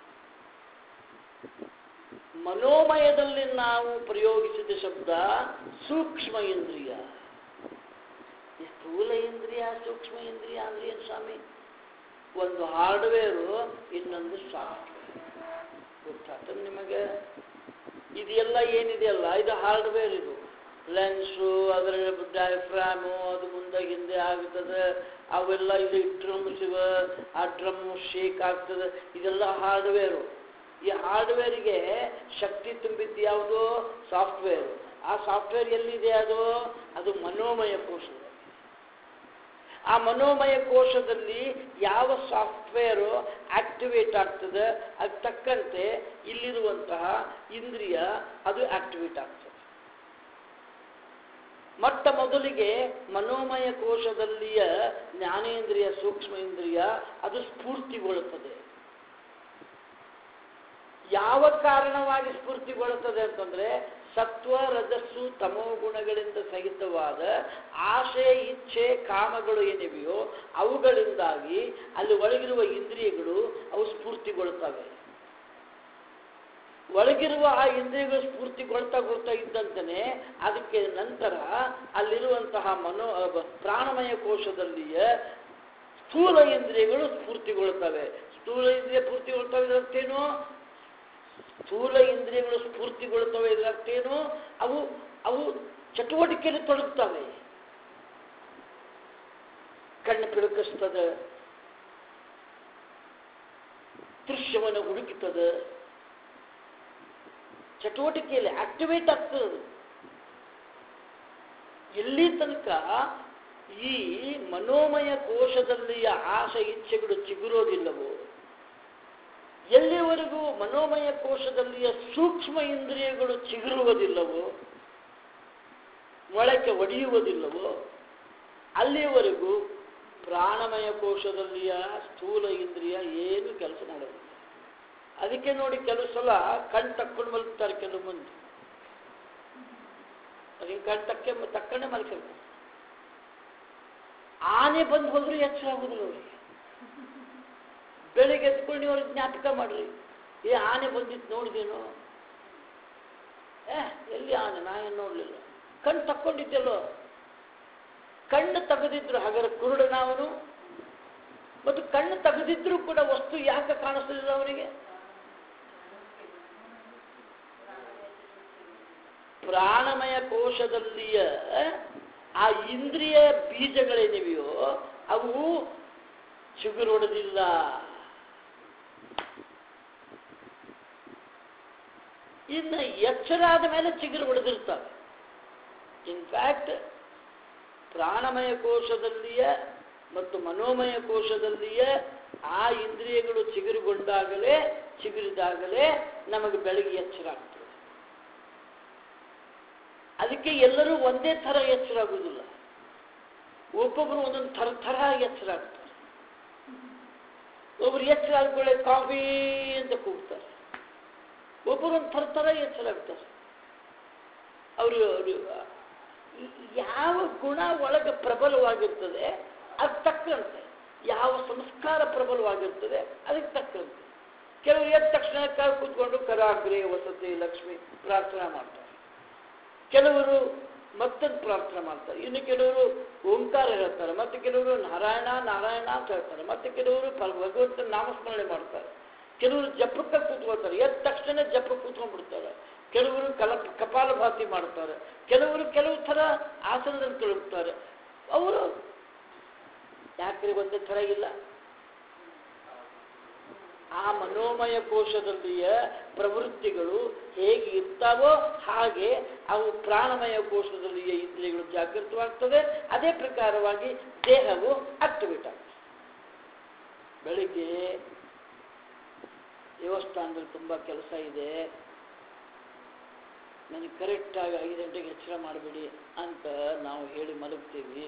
ಮನೋಮಯದಲ್ಲಿ ನಾವು ಪ್ರಯೋಗಿಸಿದ ಶಬ್ದ ಸೂಕ್ಷ್ಮ ಇಂದ್ರಿಯ ಈ ಸ್ಥೂಲ ಇಂದ್ರಿಯ ಸೂಕ್ಷ್ಮ ಇಂದ್ರಿಯ ಅಂದ್ರೆ ಏನು ಸ್ವಾಮಿ ಒಂದು ಹಾರ್ಡ್ವೇರು ಇನ್ನೊಂದು ಸಾಫ್ಟ್ವೇರ್ ಗೊತ್ತಾಗ್ತದೆ ನಿಮಗೆ ಇದೆಲ್ಲ ಏನಿದೆಯಲ್ಲ ಇದು ಹಾರ್ಡ್ವೇರ್ ಇದು ಲೆನ್ಸು ಅದರ ಡಯಾಫ್ರಾಮು ಅದು ಮುಂದೆ ಹಿಂದೆ ಆಗ್ತದೆ ಅವೆಲ್ಲ ಇದು ಡ್ರಮ್ಸ್ ಇವ ಆ ಡ್ರಮ್ ಶೇಕ್ ಆಗ್ತದೆ ಇದೆಲ್ಲ ಹಾರ್ಡ್ವೇರು ಈ ಹಾರ್ಡ್ವೇರಿಗೆ ಶಕ್ತಿ ತುಂಬಿದ್ದು ಯಾವುದು ಸಾಫ್ಟ್ವೇರ್ ಆ ಸಾಫ್ಟ್ವೇರ್ ಎಲ್ಲಿದೆ ಅದು ಅದು ಮನೋಮಯ ಕೋಶದಲ್ಲಿ ಆ ಮನೋಮಯ ಕೋಶದಲ್ಲಿ ಯಾವ ಸಾಫ್ಟ್ವೇರು ಆಕ್ಟಿವೇಟ್ ಆಗ್ತದೆ ಅದಕ್ಕೆ ತಕ್ಕಂತೆ ಇಲ್ಲಿರುವಂತಹ ಇಂದ್ರಿಯ ಅದು ಆಕ್ಟಿವೇಟ್ ಆಗ್ತದೆ ಮೊಟ್ಟ ಮೊದಲಿಗೆ ಮನೋಮಯ ಕೋಶದಲ್ಲಿಯ ಜ್ಞಾನೇಂದ್ರಿಯ ಸೂಕ್ಷ್ಮ ಇಂದ್ರಿಯ ಅದು ಸ್ಫೂರ್ತಿಗೊಳ್ಳುತ್ತದೆ ಯಾವ ಕಾರಣವಾಗಿ ಸ್ಫೂರ್ತಿಗೊಳ್ಳುತ್ತದೆ ಅಂತಂದ್ರೆ ಸತ್ವ ರಜಸ್ಸು ತಮೋ ಗುಣಗಳಿಂದ ಸಹಿತವಾದ ಆಶೆ ಇಚ್ಛೆ ಕಾಮಗಳು ಏನಿವೆಯೋ ಅವುಗಳಿಂದಾಗಿ ಅಲ್ಲಿ ಒಳಗಿರುವ ಇಂದ್ರಿಯಗಳು ಅವು ಸ್ಫೂರ್ತಿಗೊಳ್ತವೆ ಒಳಗಿರುವ ಆ ಇಂದ್ರಿಯಗಳು ಸ್ಫೂರ್ತಿಗೊಳ್ತಾ ಕೊಳ್ತಾ ಇದ್ದಂತೆಯೇ ಅದಕ್ಕೆ ನಂತರ ಅಲ್ಲಿರುವಂತಹ ಮನೋ ಪ್ರಾಣಮಯ ಕೋಶದಲ್ಲಿಯ ಸ್ಥೂಲ ಇಂದ್ರಿಯಗಳು ಸ್ಫೂರ್ತಿಗೊಳ್ತವೆ ಸ್ಥೂಲ ಇಂದ್ರಿಯ ಸ್ಫೂರ್ತಿಗೊಳ್ತವೆ ಇದರರ್ಥೇನು ಸ್ಥೂಲ ಇಂದ್ರಿಯಗಳು ಸ್ಫೂರ್ತಿಗೊಳ್ತವೆ ಇದರರ್ಥೇನು ಅವು ಅವು ಚಟುವಟಿಕೆಯಲ್ಲಿ ತೊಡಗುತ್ತವೆ ಕಣ್ಣು ಪಿಡುಕಿಸ್ತದೆ ದೃಶ್ಯವನ್ನು ಹುಡುಕುತ್ತದೆ ಚಟುವಟಿಕೆಯಲ್ಲಿ ಆಕ್ಟಿವೇಟ್ ಆಗ್ತದೆ ಅದು. ಎಲ್ಲಿ ತನಕ ಈ ಮನೋಮಯ ಕೋಶದಲ್ಲಿಯ ಆಸೆ ಇಚ್ಛೆಗಳು ಚಿಗುರೋದಿಲ್ಲವೋ ಎಲ್ಲಿವರೆಗೂ ಮನೋಮಯ ಕೋಶದಲ್ಲಿಯ ಸೂಕ್ಷ್ಮ ಇಂದ್ರಿಯಗಳು ಚಿಗುರುವುದಿಲ್ಲವೋ ಮೊಳಕೆ ಒಡೆಯುವುದಿಲ್ಲವೋ ಅಲ್ಲಿಯವರೆಗೂ ಪ್ರಾಣಮಯ ಕೋಶದಲ್ಲಿಯ ಸ್ಥೂಲ ಇಂದ್ರಿಯ ಏನು ಕೆಲಸ ಮಾಡೋದಿಲ್ಲ ಅದಕ್ಕೆ ನೋಡಿ ಕೆಲವು ಸಲ ಕಣ್ ತಕ್ಕೊಂಡು ಮಲಗ್ತಾರೆ ಕೆಲವು ಮಂದಿ ಅದಕ್ಕೆ ಕಣ್ ತಕ್ಕೆ ತಕ್ಕಂಡೆ ಮಲ್ಕೊಳ್ತಾರೆ ಆನೆ ಬಂದು ಹೋದ್ರೂ ಎಚ್ಚರ ಆಗುದಿಲ್ಲ ಅವರಿಗೆ ಬೆಳಿಗ್ಗೆ ಎದ್ಕೊಂಡು ನೀವು ಅವ್ರಿಗೆ ಜ್ಞಾಪಕ ಮಾಡ್ರಿ ಏ ಆನೆ ಬಂದಿತ್ತು ನೋಡಿದೇನೋ ಏ ಎಲ್ಲಿ ಆನೆ ನಾ ಏನು ನೋಡಲಿಲ್ಲ ಕಣ್ಣು ತಕ್ಕೊಂಡಿದ್ದೆಲ್ಲೋ ಕಣ್ಣು ತೆಗೆದಿದ್ರು ಹಾಗಾದ್ರೆ ಕುರುಡನವನು ಮತ್ತು ಕಣ್ಣು ತೆಗೆದಿದ್ರು ಕೂಡ ವಸ್ತು ಯಾಕೆ ಕಾಣಿಸ್ತಿಲ್ಲ ಅವನಿಗೆ ಪ್ರಾಣಮಯ ಕೋಶದಲ್ಲಿಯ ಆ ಇಂದ್ರಿಯ ಬೀಜಗಳೇನಿವೆಯೋ ಅವು ಚಿಗುರೊಡೆದಿಲ್ಲ ಇನ್ನು ಎಚ್ಚರ ಆದ ಮೇಲೆ ಚಿಗುರು ಹೊಡೆದಿರ್ತವೆ ಇನ್ಫ್ಯಾಕ್ಟ್ ಪ್ರಾಣಮಯ ಕೋಶದಲ್ಲಿಯ ಮತ್ತು ಮನೋಮಯ ಕೋಶದಲ್ಲಿಯ ಆ ಇಂದ್ರಿಯಗಳು ಚಿಗುರುಗೊಂಡಾಗಲೇ ಚಿಗುರಿದಾಗಲೇ ನಮಗೆ ಬೆಳಗ್ಗೆ ಎಚ್ಚರ ಆಗ್ತದೆ ಅದಕ್ಕೆ ಎಲ್ಲರೂ ಒಂದೇ ಥರ ಎಚ್ಚರ ಆಗುವುದಿಲ್ಲ ಒಬ್ಬೊಬ್ರು ಒಂದೊಂದು ಥರ ಥರ ಎಚ್ಚರ ಆಗ್ತಾರೆ ಒಬ್ರು ಎಚ್ಚರ ಆದ್ಕೊಳ್ಳೆ ಕಾಫಿ ಅಂತ ಕೂಗ್ತಾರೆ ಒಬ್ಬರು ಒಂದು ಥರ ಥರ ಎಚ್ಚರ ಆಗ್ತಾರೆ ಅವರು ಯಾವ ಗುಣ ಒಳಗೆ ಪ್ರಬಲವಾಗಿರ್ತದೆ ಅದು ತಕ್ಕಂತೆ ಯಾವ ಸಂಸ್ಕಾರ ಪ್ರಬಲವಾಗಿರ್ತದೆ ಅದಕ್ಕೆ ತಕ್ಕಂತೆ ಕೆಲವರು ಎದ್ದ ತಕ್ಷಣ ಕಾಲು ಕೂತ್ಕೊಂಡು ಕರಾಗ್ರೆ ವಸತಿ ಲಕ್ಷ್ಮಿ ಪ್ರಾರ್ಥನೆ ಮಾಡ್ತಾರೆ ಕೆಲವರು ಮತ್ತೊಂದು ಪ್ರಾರ್ಥನೆ ಮಾಡ್ತಾರೆ ಇನ್ನು ಕೆಲವರು ಓಂಕಾರ ಹೇಳ್ತಾರೆ ಮತ್ತೆ ಕೆಲವರು ನಾರಾಯಣ ನಾರಾಯಣ ಅಂತ ಹೇಳ್ತಾರೆ ಮತ್ತೆ ಕೆಲವರು ಪ- ಭಗವಂತನ ನಾಮಸ್ಮರಣೆ ಮಾಡ್ತಾರೆ ಕೆಲವರು ಜಪಕ್ಕೆ ಕೂತ್ಕೊಳ್ತಾರೆ ಎದ್ದ ತಕ್ಷಣ ಜಪ ಕೂತ್ಕೊಂಡ್ಬಿಡ್ತಾರೆ ಕೆಲವರು ಕಲ ಕಪಾಲಭಾತಿ ಮಾಡ್ತಾರೆ ಕೆಲವರು ಕೆಲವು ಥರ ಆಸನದಲ್ಲಿ ತೊಡಗುತ್ತಾರೆ ಅವರು ಯಾಕ್ರಿ ಒಂದೇ ಥರ ಇಲ್ಲ ಆ ಮನೋಮಯ ಕೋಶದಲ್ಲಿಯ ಪ್ರವೃತ್ತಿಗಳು ಹೇಗೆ ಇರ್ತಾವೋ ಹಾಗೆ ಅವು ಪ್ರಾಣಮಯ ಕೋಶದಲ್ಲಿಯ ಇಂದ್ರಿಯಗಳು ಜಾಗೃತವಾಗ್ತದೆ ಅದೇ ಪ್ರಕಾರವಾಗಿ ದೇಹವು ಆಕ್ಟಿವೇಟ್ ಆಗ್ತದೆ ಬೆಳಿಗ್ಗೆ ದೇವಸ್ಥಾನದಲ್ಲಿ ತುಂಬ ಕೆಲಸ ಇದೆ ನನಗೆ ಕರೆಕ್ಟಾಗಿ ಐದು ಗಂಟೆಗೆ ಎಚ್ಚರ ಮಾಡಬೇಡಿ ಅಂತ ನಾವು ಹೇಳಿ ಮಲಗ್ತೀವಿ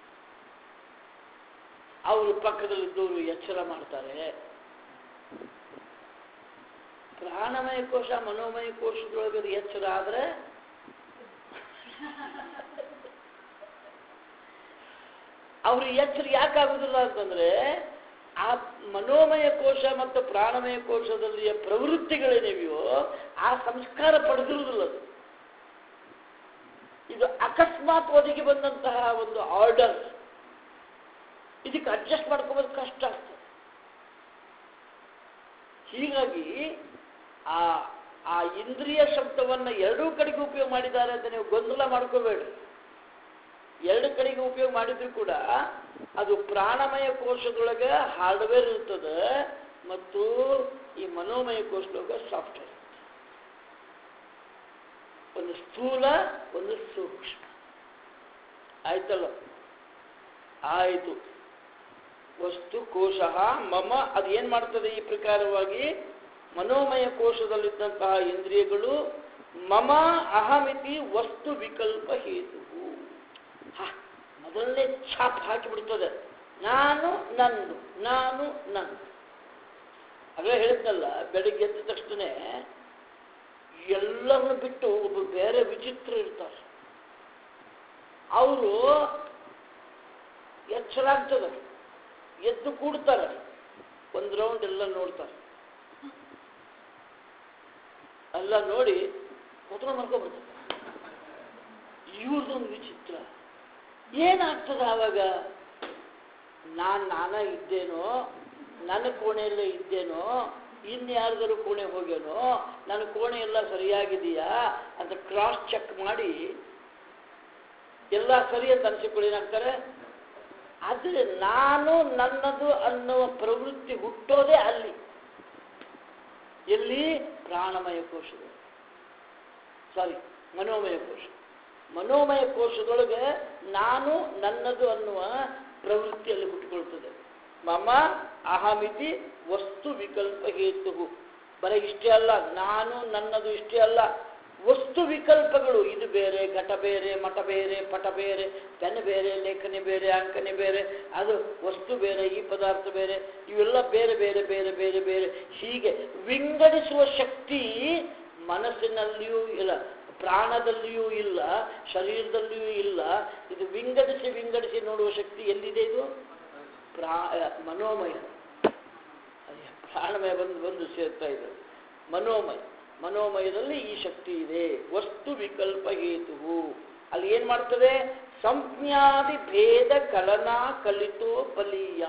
ಅವರು ಪಕ್ಕದಲ್ಲಿದ್ದವರು ಎಚ್ಚರ ಮಾಡ್ತಾರೆ ಪ್ರಾಣಮಯ ಕೋಶ ಮನೋಮಯ ಕೋಶದೊಳಗೆ ಎಚ್ಚರ ಆದರೆ ಅವ್ರ ಎಚ್ಚರ ಯಾಕಾಗುದಿಲ್ಲ ಅಂತಂದ್ರೆ ಆ ಮನೋಮಯ ಕೋಶ ಮತ್ತು ಪ್ರಾಣಮಯ ಕೋಶದಲ್ಲಿಯ ಪ್ರವೃತ್ತಿಗಳೇನಿವೆಯೋ ಆ ಸಂಸ್ಕಾರ ಪಡೆದಿರುವುದಿಲ್ಲ ಅದು ಇದು ಅಕಸ್ಮಾತ್ ಒದಗಿ ಬಂದಂತಹ ಒಂದು ಆರ್ಡರ್ ಇದಕ್ಕೆ ಅಡ್ಜಸ್ಟ್ ಮಾಡ್ಕೋಬೋದು ಕಷ್ಟ ಆಗ್ತದೆ ಹೀಗಾಗಿ ಆ ಆ ಇಂದ್ರಿಯ ಶಬ್ದವನ್ನ ಎರಡೂ ಕಡೆಗೆ ಉಪಯೋಗ ಮಾಡಿದ್ದಾರೆ ಅಂತ ನೀವು ಗೊಂದಲ ಮಾಡ್ಕೋಬೇಡಿ ಎರಡು ಕಡೆಗೆ ಉಪಯೋಗ ಮಾಡಿದ್ರು ಕೂಡ ಅದು ಪ್ರಾಣಮಯ ಕೋಶದೊಳಗೆ ಹಾರ್ಡ್ವೇರ್ ಇರ್ತದೆ ಮತ್ತು ಈ ಮನೋಮಯ ಕೋಶದೊಳಗೆ ಸಾಫ್ಟ್ವೇರ್ ಒಂದು ಸ್ಥೂಲ ಒಂದು ಸೂಕ್ಷ್ಮ ಆಯ್ತಲ್ಲ ಆಯಿತು ವಸ್ತು ಕೋಶ ಮಮ ಅದು ಏನು ಮಾಡ್ತದೆ ಈ ಪ್ರಕಾರವಾಗಿ ಮನೋಮಯ ಕೋಶದಲ್ಲಿದ್ದಂತಹ ಇಂದ್ರಿಯಗಳು ಮಮ ಅಹಮಿತಿ ವಸ್ತು ವಿಕಲ್ಪ ಹೇತು ಹ, ಮೊದಲನೇ ಛಾಪ್ ಹಾಕಿಬಿಡ್ತದೆ ನಾನು ನಂದು ನಾನು ನಂದು ಅದೇ ಹೇಳಿದ್ನಲ್ಲ ಬೆಳಿಗ್ಗೆ ಎದ್ದ ತಕ್ಷಣ ಎಲ್ಲರನ್ನು ಬಿಟ್ಟು ಒಬ್ಬ ಬೇರೆ ವಿಚಿತ್ರ ಇರ್ತಾರೆ ಅವರು ಎಚ್ಚರ ಆಗ್ತದೆ ಎದ್ದು ಕೂಡ್ತಾರೆ ಒಂದು ರೌಂಡ್ ಎಲ್ಲ ನೋಡ್ತಾರೆ ಎಲ್ಲ ನೋಡಿ ಕೂತ್ಕೊಂಡು ಮಲ್ಕೊಂಡ್ಬಿಡ್ತಾರೆ ಇವ್ರದೊಂದು ವಿಚಿತ್ರ ಏನಾಗ್ತದೆ ಆವಾಗ ನಾನು ನಾನ ಇದ್ದೇನೋ ನನ್ನ ಕೋಣೆಯಲ್ಲೇ ಇದ್ದೇನೋ ಇನ್ಯಾರ್ದಾರು ಕೋಣೆ ಹೋಗ್ಯಾನೋ ನನ್ನ ಕೋಣೆ ಎಲ್ಲ ಸರಿಯಾಗಿದೆಯಾ ಅಂತ ಕ್ರಾಸ್ ಚೆಕ್ ಮಾಡಿ ಎಲ್ಲ ಸರಿ ಅಂತ ಅನ್ಸಿಕೊಳ್ಳಿ ಏನಾಗ್ತಾರೆ ಆದರೆ ನಾನು ನನ್ನದು ಅನ್ನುವ ಪ್ರವೃತ್ತಿ ಹುಟ್ಟೋದೇ ಅಲ್ಲಿ ಎಲ್ಲಿ ಪ್ರಾಣಮಯ ಕೋಶದ ಸಾರಿ ಮನೋಮಯ ಕೋಶ ಮನೋಮಯ ಕೋಶದೊಳಗೆ ನಾನು ನನ್ನದು ಅನ್ನುವ ಪ್ರವೃತ್ತಿಯಲ್ಲಿ ಹುಟ್ಟಿಕೊಳ್ತದೆ ಮಮ ಅಹಮಿತಿ ವಸ್ತು ವಿಕಲ್ಪ ಹೇತು ಬರೀ ಇಷ್ಟೇ ಅಲ್ಲ ನಾನು ನನ್ನದು ಇಷ್ಟೇ ಅಲ್ಲ ವಸ್ತು ವಿಕಲ್ಪಗಳು ಇದು ಬೇರೆ ಘಟ ಬೇರೆ ಮಠ ಬೇರೆ ಪಟ ಬೇರೆ ಪೆನ್ ಬೇರೆ ಲೇಖನಿ ಬೇರೆ ಅಂಕನಿ ಬೇರೆ ಅದು ವಸ್ತು ಬೇರೆ ಈ ಪದಾರ್ಥ ಬೇರೆ ಇವೆಲ್ಲ ಬೇರೆ ಬೇರೆ ಬೇರೆ ಬೇರೆ ಬೇರೆ ಹೀಗೆ ವಿಂಗಡಿಸುವ ಶಕ್ತಿ ಮನಸ್ಸಿನಲ್ಲಿಯೂ ಇಲ್ಲ ಪ್ರಾಣದಲ್ಲಿಯೂ ಇಲ್ಲ ಶರೀರದಲ್ಲಿಯೂ ಇಲ್ಲ ಇದು ವಿಂಗಡಿಸಿ ವಿಂಗಡಿಸಿ ನೋಡುವ ಶಕ್ತಿ ಎಲ್ಲಿದೆ ಇದು ಪ್ರಾ ಮನೋಮಯ ಅಯ್ಯ, ಪ್ರಾಣಮಯ ಬಂದು ಬಂದು ಸೇರ್ತಾ ಇದೆ ಮನೋಮಯ ಮನೋಮಯದಲ್ಲಿ ಈ ಶಕ್ತಿ ಇದೆ ವಸ್ತು ವಿಕಲ್ಪ ಹೇತು ಅಲ್ಲಿ ಏನ್ ಮಾಡ್ತದೆ ಸಂಜ್ಞಾದಿ ಭೇದ ಕಲನಾ ಕಲಿತೋ ಬಲಿಯ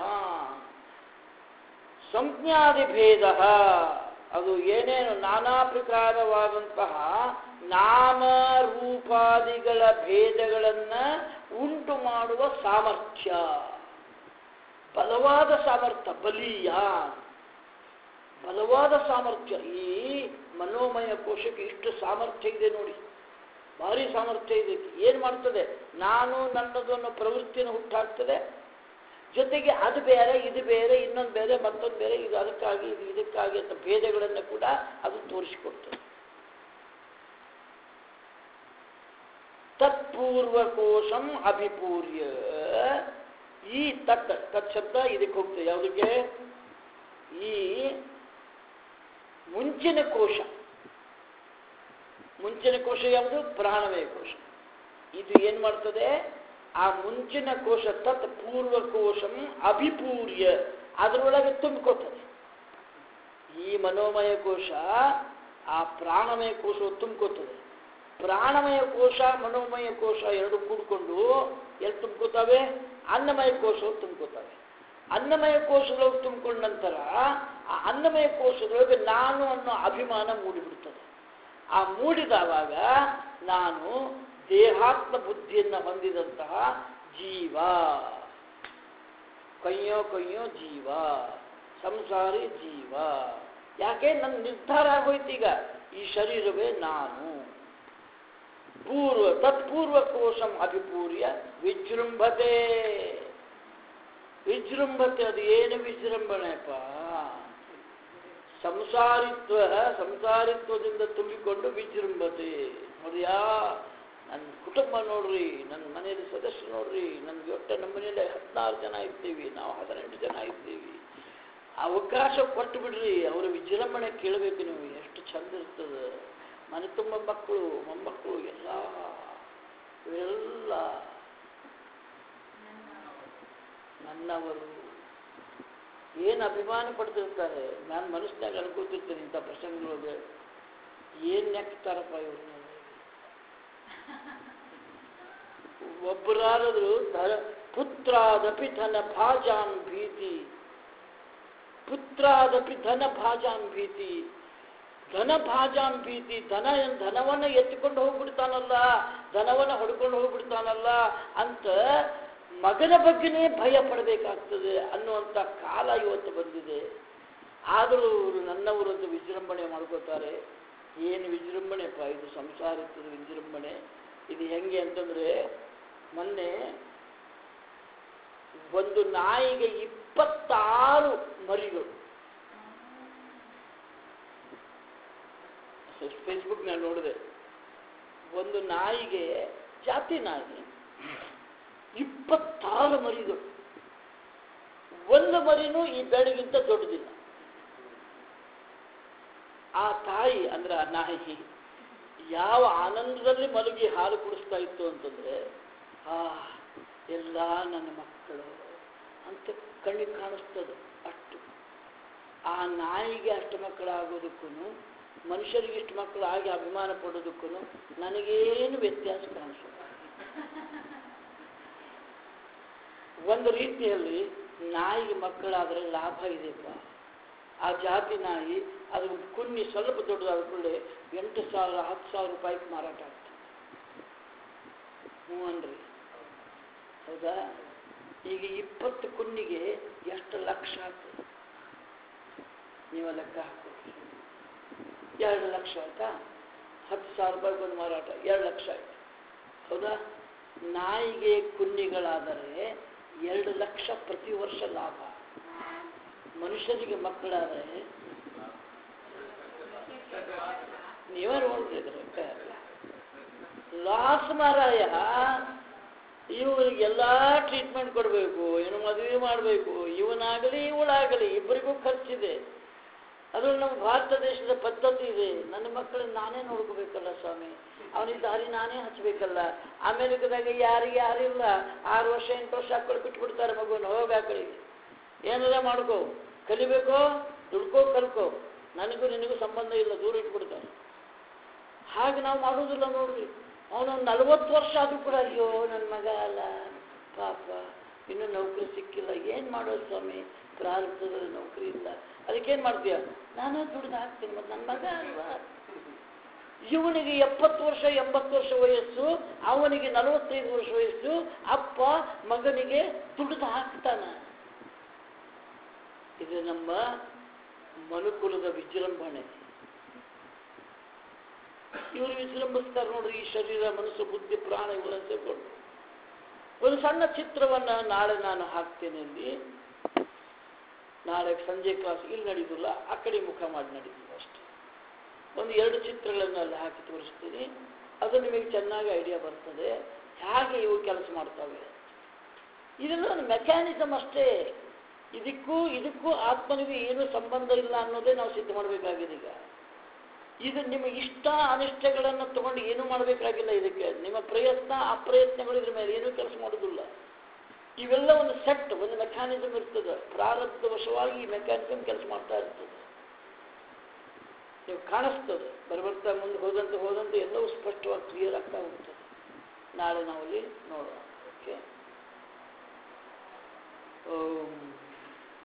ಸಂಜ್ಞಾದಿ ಭೇದ ಅದು ಏನೇನು ನಾನಾ ಪ್ರಕಾರವಾದಂತಹ ನಾಮ ರೂಪಾದಿಗಳ ಭೇದಗಳನ್ನ ಉಂಟು ಮಾಡುವ ಸಾಮರ್ಥ್ಯ ಬಲವಾದ ಸಾಮರ್ಥ್ಯ ಬಲಿಯ ಬಲವಾದ ಸಾಮರ್ಥ್ಯ ಈ ಮನೋಮಯ ಕೋಶಕ್ಕೆ ಇಷ್ಟು ಸಾಮರ್ಥ್ಯ ಇದೆ ನೋಡಿ ಭಾರಿ ಸಾಮರ್ಥ್ಯ ಇದೆ ಏನು ಮಾಡ್ತದೆ ನಾನು ನನ್ನದು ಅನ್ನೋ ಪ್ರವೃತ್ತಿಯನ್ನು ಹುಟ್ಟಾಕ್ತದೆ ಜೊತೆಗೆ ಅದು ಬೇರೆ ಇದು ಬೇರೆ ಇನ್ನೊಂದು ಬೇರೆ ಮತ್ತೊಂದು ಬೇರೆ ಇದು ಅದಕ್ಕಾಗಿ ಇದು ಇದಕ್ಕಾಗಿ ಅಂತ ಭೇದಗಳನ್ನು ಕೂಡ ಅದು ತೋರಿಸಿಕೊಡ್ತದೆ ತತ್ಪೂರ್ವಕೋಶಂ ಅಭಿಪೂರ್ಯ ಈ ತತ್ ತತ್ ಶಬ್ದ ಇದಕ್ಕೆ ಹೋಗ್ತದೆ ಯಾವುದಕ್ಕೆ ಈ ಮುಂಚಿನ ಕೋಶ ಮುಂಚಿನ ಕೋಶ ಯಾವುದು ಪ್ರಾಣಮಯ ಕೋಶ ಇದು ಏನ್ ಮಾಡ್ತದೆ ಆ ಮುಂಚಿನ ಕೋಶ ತತ್ ಪೂರ್ವಕೋಶಂ ಅಭಿಪೂರ್ಯ ಅದರೊಳಗೆ ತುಂಬಿಕೋತದೆ ಈ ಮನೋಮಯ ಕೋಶ ಆ ಪ್ರಾಣಮಯ ಕೋಶವು ತುಂಬಿಕೋತದೆ ಪ್ರಾಣಮಯ ಕೋಶ ಮನೋಮಯ ಕೋಶ ಎರಡು ಕೂಡಿಕೊಂಡು ಎಲ್ಲಿ ತುಂಬ್ಕೋತಾವೆ ಅನ್ನಮಯ ಕೋಶವು ತುಂಬ್ಕೋತಾವೆ ಅನ್ನಮಯ ಕೋಶದೊಳಗೆ ತುಂಬಿಕೊಂಡ ನಂತರ ಆ ಅನ್ನಮಯ ಕೋಶದೊಳಗೆ ನಾನು ಅನ್ನೋ ಅಭಿಮಾನ ಮೂಡಿಬಿಡ್ತದೆ ಆ ಮೂಡಿದವಾಗ ನಾನು ದೇಹಾತ್ಮ ಬುದ್ಧಿಯನ್ನು ಹೊಂದಿದಂತಹ ಜೀವ ಕೈಯೋ ಕೈಯೋ ಜೀವ ಸಂಸಾರಿ ಜೀವ ಯಾಕೆ ನನ್ನ ನಿರ್ಧಾರ ಆಗೋಯ್ತು ಈಗ ಈ ಶರೀರವೇ ನಾನು ಪೂರ್ವ ತತ್ಪೂರ್ವ ಕೋಶಂ ಅಭಿಪೂರ್ಯ ವಿಜೃಂಭತೆ ವಿಜೃಂಭತೆ ಅದು ಏನು ವಿಜೃಂಭಣೆಪ್ಪ ಸಂಸಾರಿತ್ವ ಸಂಸಾರಿತ್ವದಿಂದ ತುಂಬಿಕೊಂಡು ವಿಜೃಂಭತೆ ನೋಡ್ರಿಯಾ ನನ್ನ ಕುಟುಂಬ ನೋಡ್ರಿ ನನ್ನ ಮನೆಯಲ್ಲಿ ಸದಸ್ಯರು ನೋಡ್ರಿ ನನ್ಗೆ ಒಟ್ಟು ನಮ್ಮ ಮನೆಯಲ್ಲಿ ಹದಿನಾರು ಜನ ಇದ್ದೀವಿ ನಾವು ಹದಿನೆಂಟು ಜನ ಇದ್ದೀವಿ ಅವಕಾಶ ಕೊಟ್ಟು ಬಿಡ್ರಿ ಅವರ ವಿಜೃಂಭಣೆ ಕೇಳಬೇಕು ನೀವು ಎಷ್ಟು ಚಂದ ಇರ್ತದೆ ಮನೆ ತುಂಬ ಮಕ್ಕಳು ಮೊಮ್ಮಕ್ಕಳು ಎಲ್ಲ ಎಲ್ಲ ನನ್ನವರು ಏನು ಅಭಿಮಾನ ಪಡ್ತಿರ್ತಾರೆ ನಾನು ಮನಸ್ಸಿನಾಗ ಅನ್ಕೋತಿರ್ತೇನೆ ಇಂಥ ಪ್ರಸಂಗಗಳಿಗೆ ಏನು ನೆಕ್ತಾರಪ್ಪ ಇವ್ರನ್ನ ಒಬ್ಬರಾದರೂ ಧರ ಪುತ್ರಾದಪಿ ಧನ ಭಾಜಾಂ ಭೀತಿ ಪುತ್ರಾದಪಿ ಧನ ಭಾಜಾಂ ಭೀತಿ ಧನ ಭಾಜಾಂ ಭೀತಿ ಧನ ಧನವನ್ನು ಎತ್ತಿಕೊಂಡು ಹೋಗ್ಬಿಡ್ತಾನಲ್ಲ ಧನವನ್ನು ಹೊಡ್ಕೊಂಡು ಹೋಗ್ಬಿಡ್ತಾನಲ್ಲ ಅಂತ ಮಗನ ಬಗ್ಗೆನೇ ಭಯ ಪಡಬೇಕಾಗ್ತದೆ ಅನ್ನುವಂಥ ಕಾಲ ಇವತ್ತು ಬಂದಿದೆ ಆದರೂ ನನ್ನವರು ಅಂತ ವಿಜೃಂಭಣೆ ಮಾಡ್ಕೋತಾರೆ ಏನು ವಿಜೃಂಭಣೆಪ್ಪ ಇದು ಸಂಸಾರಿತದ ವಿಜೃಂಭಣೆ ಇದು ಹೆಂಗೆ ಅಂತಂದ್ರೆ ಮೊನ್ನೆ ಒಂದು ನಾಯಿಗೆ ಇಪ್ಪತ್ತಾರು ಮರಿಗಳು ಫೇಸ್ಬುಕ್ ನಾನು ನೋಡಿದೆ ಒಂದು ನಾಯಿಗೆ ಜಾತಿ ನಾಯಿ ಇಪ್ಪತ್ತಾರು ಮರಿಗಳು ಒಂದು ಮರಿನೂ ಈ ಬೆಳಗಿಂತ ದೊಡ್ಡದಿಲ್ಲ ಆ ತಾಯಿ ಅಂದ್ರೆ ಆ ನಾಯಿ ಯಾವ ಆನಂದದಲ್ಲಿ ಮಲಗಿ ಹಾಲು ಕುಡಿಸ್ತಾ ಇತ್ತು ಅಂತಂದ್ರೆ ಆ ಎಲ್ಲ ನನ್ನ ಮಕ್ಕಳು ಅಂತ ಕಣ್ಣಿಗೆ ಕಾಣಿಸ್ತದೆ ಅಷ್ಟು ಆ ನಾಯಿಗೆ ಅಷ್ಟು ಮಕ್ಕಳಾಗೋದಕ್ಕೂ ಮನುಷ್ಯರಿಗೆ ಇಷ್ಟು ಮಕ್ಕಳು ಆಗಿ ಅಭಿಮಾನ ಪಡೋದಕ್ಕೂ ನನಗೇನು ವ್ಯತ್ಯಾಸ ಕಾಣಿಸೋದು ಒಂದು ರೀತಿಯಲ್ಲಿ ನಾಯಿಗೆ ಮಕ್ಕಳಾದರೆ ಲಾಭ ಇದೆಯಪ್ಪ ಆ ಜಾತಿ ನಾಯಿ ಅದು ಕುನ್ನಿ ಸ್ವಲ್ಪ ದೊಡ್ಡದಾದ ಕೂಡಲೇ ಎಂಟು ಸಾವಿರ ಹತ್ತು ಸಾವಿರ ರೂಪಾಯಿಗೆ ಮಾರಾಟ ಆಗ್ತದೆ ಹ್ಞೂ ಅನ್ರಿ ಹೌದಾ ಈಗ ಇಪ್ಪತ್ತು ಕುನ್ನಿಗೆ ಎಷ್ಟು ಲಕ್ಷ ಆಗ್ತದೆ ನೀವು ಲೆಕ್ಕ ಹಾಕಿ ಎರಡು ಲಕ್ಷ ಆಯ್ತಾ ಹತ್ತು ಸಾವಿರ ರೂಪಾಯಿಗೆ ಒಂದು ಮಾರಾಟ ಎರಡು ಲಕ್ಷ ಆಯ್ತು ಹೌದಾ ನಾಯಿಗೆ ಕುನ್ನಿಗಳಾದರೆ ಎರಡು ಲಕ್ಷ ಪ್ರತಿ ವರ್ಷ ಲಾಭ ಮನುಷ್ಯರಿಗೆ ಮಕ್ಕಳಾದರೆ ನೀವೇ ನೋಡ್ತಿದ್ರೆ ಲಾಸ್ ಮಾರಾಯ ಇವರಿಗೆಲ್ಲ ಟ್ರೀಟ್ಮೆಂಟ್ ಕೊಡಬೇಕು ಏನು ಮದುವೆ ಮಾಡಬೇಕು ಇವನಾಗಲಿ ಇವಳಾಗಲಿ ಇಬ್ಬರಿಗೂ ಖರ್ಚಿದೆ ಅದು ನಮ್ಮ ಭಾರತ ದೇಶದ ಪದ್ಧತಿ ಇದೆ ನನ್ನ ಮಕ್ಕಳನ್ನ ನಾನೇ ನೋಡ್ಕೋಬೇಕಲ್ಲ ಸ್ವಾಮಿ ಅವನಿಗೆ ದಾರಿ ನಾನೇ ಹಚ್ಚಬೇಕಲ್ಲ ಅಮೇರಿಕದಾಗ ಯಾರಿಗೆ ಯಾರಿಲ್ಲ ಆರು ವರ್ಷ ಎಂಟು ವರ್ಷ ಹಾಕೊಂಡು ಬಿಟ್ಬಿಡ್ತಾರೆ ಮಗುನ ಹೋಗಿ ಆ ಕಡೆಗೆ ಏನಾರ ಮಾಡ್ಕೋ ಕಲಿಬೇಕೋ ದುಡ್ಕೋ ಕಲ್ಕೋ ನನಗೂ ನಿನಗೂ ಸಂಬಂಧ ಇಲ್ಲ ದೂರ ಇಟ್ಬಿಡ್ತಾರೆ ಹಾಗೆ ನಾವು ಮಾಡೋದಿಲ್ಲ ನೋಡ್ರಿ ಅವನೊಂದು ನಲವತ್ತು ವರ್ಷ ಆದರೂ ಕೂಡ ಅಯ್ಯೋ ನನ್ನ ಮಗ ಅಲ್ಲ ಪಾಪ ಇನ್ನೂ ನೌಕರಿ ಸಿಕ್ಕಿಲ್ಲ ಏನು ಮಾಡೋದು ಸ್ವಾಮಿ ಪ್ರಾರಂಭದಲ್ಲಿ ನೌಕರಿ ಇಲ್ಲ ಅದಕ್ಕೇನು ಮಾಡ್ತೀಯ ನಾನೇ ದುಡ್ದು ಹಾಕ್ತೀನಿ ಮತ್ತು ನನ್ನ ಮಗ ಅಲ್ವಾ ಇವನಿಗೆ ಎಪ್ಪತ್ತು ವರ್ಷ ಎಂಬತ್ತು ವರ್ಷ ವಯಸ್ಸು ಅವನಿಗೆ ನಲವತ್ತೈದು ವರ್ಷ ವಯಸ್ಸು ಅಪ್ಪ ಮಗನಿಗೆ ದುಡ್ದು ಹಾಕ್ತಾನ ಇದು ನಮ್ಮ ಮನುಕುಲದ ವಿಜೃಂಭಣೆ ಇವರು ವಿಜೃಂಭಿಸ್ತಾರೆ ನೋಡ್ರಿ ಈ ಶರೀರ ಮನಸ್ಸು ಬುದ್ಧಿ ಪ್ರಾಣ ಇವುಗಳನ್ನು ಸೇರ್ಕೊಂಡು ಒಂದು ಸಣ್ಣ ಚಿತ್ರವನ್ನ ನಾಳೆ ನಾನು ಹಾಕ್ತೇನೆ ಅಲ್ಲಿ ನಾಳೆ ಸಂಜೆ ಕ್ಲಾಸ್ ಇಲ್ಲಿ ನಡೀದಿಲ್ಲ ಆ ಕಡೆ ಮುಖ ಮಾಡಿ ನಡೀತದೆ ಅಷ್ಟೇ ಒಂದು ಎರಡು ಚಿತ್ರಗಳನ್ನು ಅಲ್ಲಿ ಹಾಕಿ ತೋರಿಸ್ತೀನಿ ಅದು ನಿಮಗೆ ಚೆನ್ನಾಗಿ ಐಡಿಯಾ ಬರ್ತದೆ ಹೇಗೆ ಇವು ಕೆಲಸ ಮಾಡ್ತವೆ ಇದೆಲ್ಲ ಒಂದು ಮೆಕ್ಯಾನಿಸಮ್ ಅಷ್ಟೇ ಇದಕ್ಕೂ ಇದಕ್ಕೂ ಆತ್ಮನಿಗೂ ಏನೂ ಸಂಬಂಧ ಇಲ್ಲ ಅನ್ನೋದೇ ನಾವು ಸಿದ್ಧ ಮಾಡಬೇಕಾಗಿದೆ ಈಗ ಇದು ನಿಮ್ಮ ಇಷ್ಟ ಅನಿಷ್ಟಗಳನ್ನು ತಗೊಂಡು ಏನೂ ಮಾಡಬೇಕಾಗಿಲ್ಲ ಇದಕ್ಕೆ ನಿಮ್ಮ ಪ್ರಯತ್ನ ಅಪ್ರಯತ್ನಗಳು ಇದ್ರ ಮೇಲೆ ಏನೂ ಕೆಲಸ ಮಾಡೋದಿಲ್ಲ ಇವೆಲ್ಲ ಒಂದು ಸೆಟ್ ಒಂದು ಮೆಕ್ಯಾನಿಸಮ್ ಇರ್ತದೆ ಪ್ರಾರಬ್ಧ ವಶವಾಗಿ ಈ ಮೆಕ್ಯಾನಿಸಮ್ ಕೆಲಸ ಮಾಡ್ತಾ ಇರ್ತದೆ ನೀವು ಕಾಣಿಸ್ತದೆ ಬರ್ಬರ್ತಾ ಮುಂದೆ ಹೋದಂತೆ ಹೋದಂತೆ ಎಲ್ಲವೂ ಸ್ಪಷ್ಟವಾಗಿ ಕ್ಲಿಯರ್ ಆಗ್ತಾ ಹೋಗ್ತದೆ ನಾಳೆ ನಾವಲ್ಲಿ ನೋಡೋಣ ಓಕೆ ಓಂ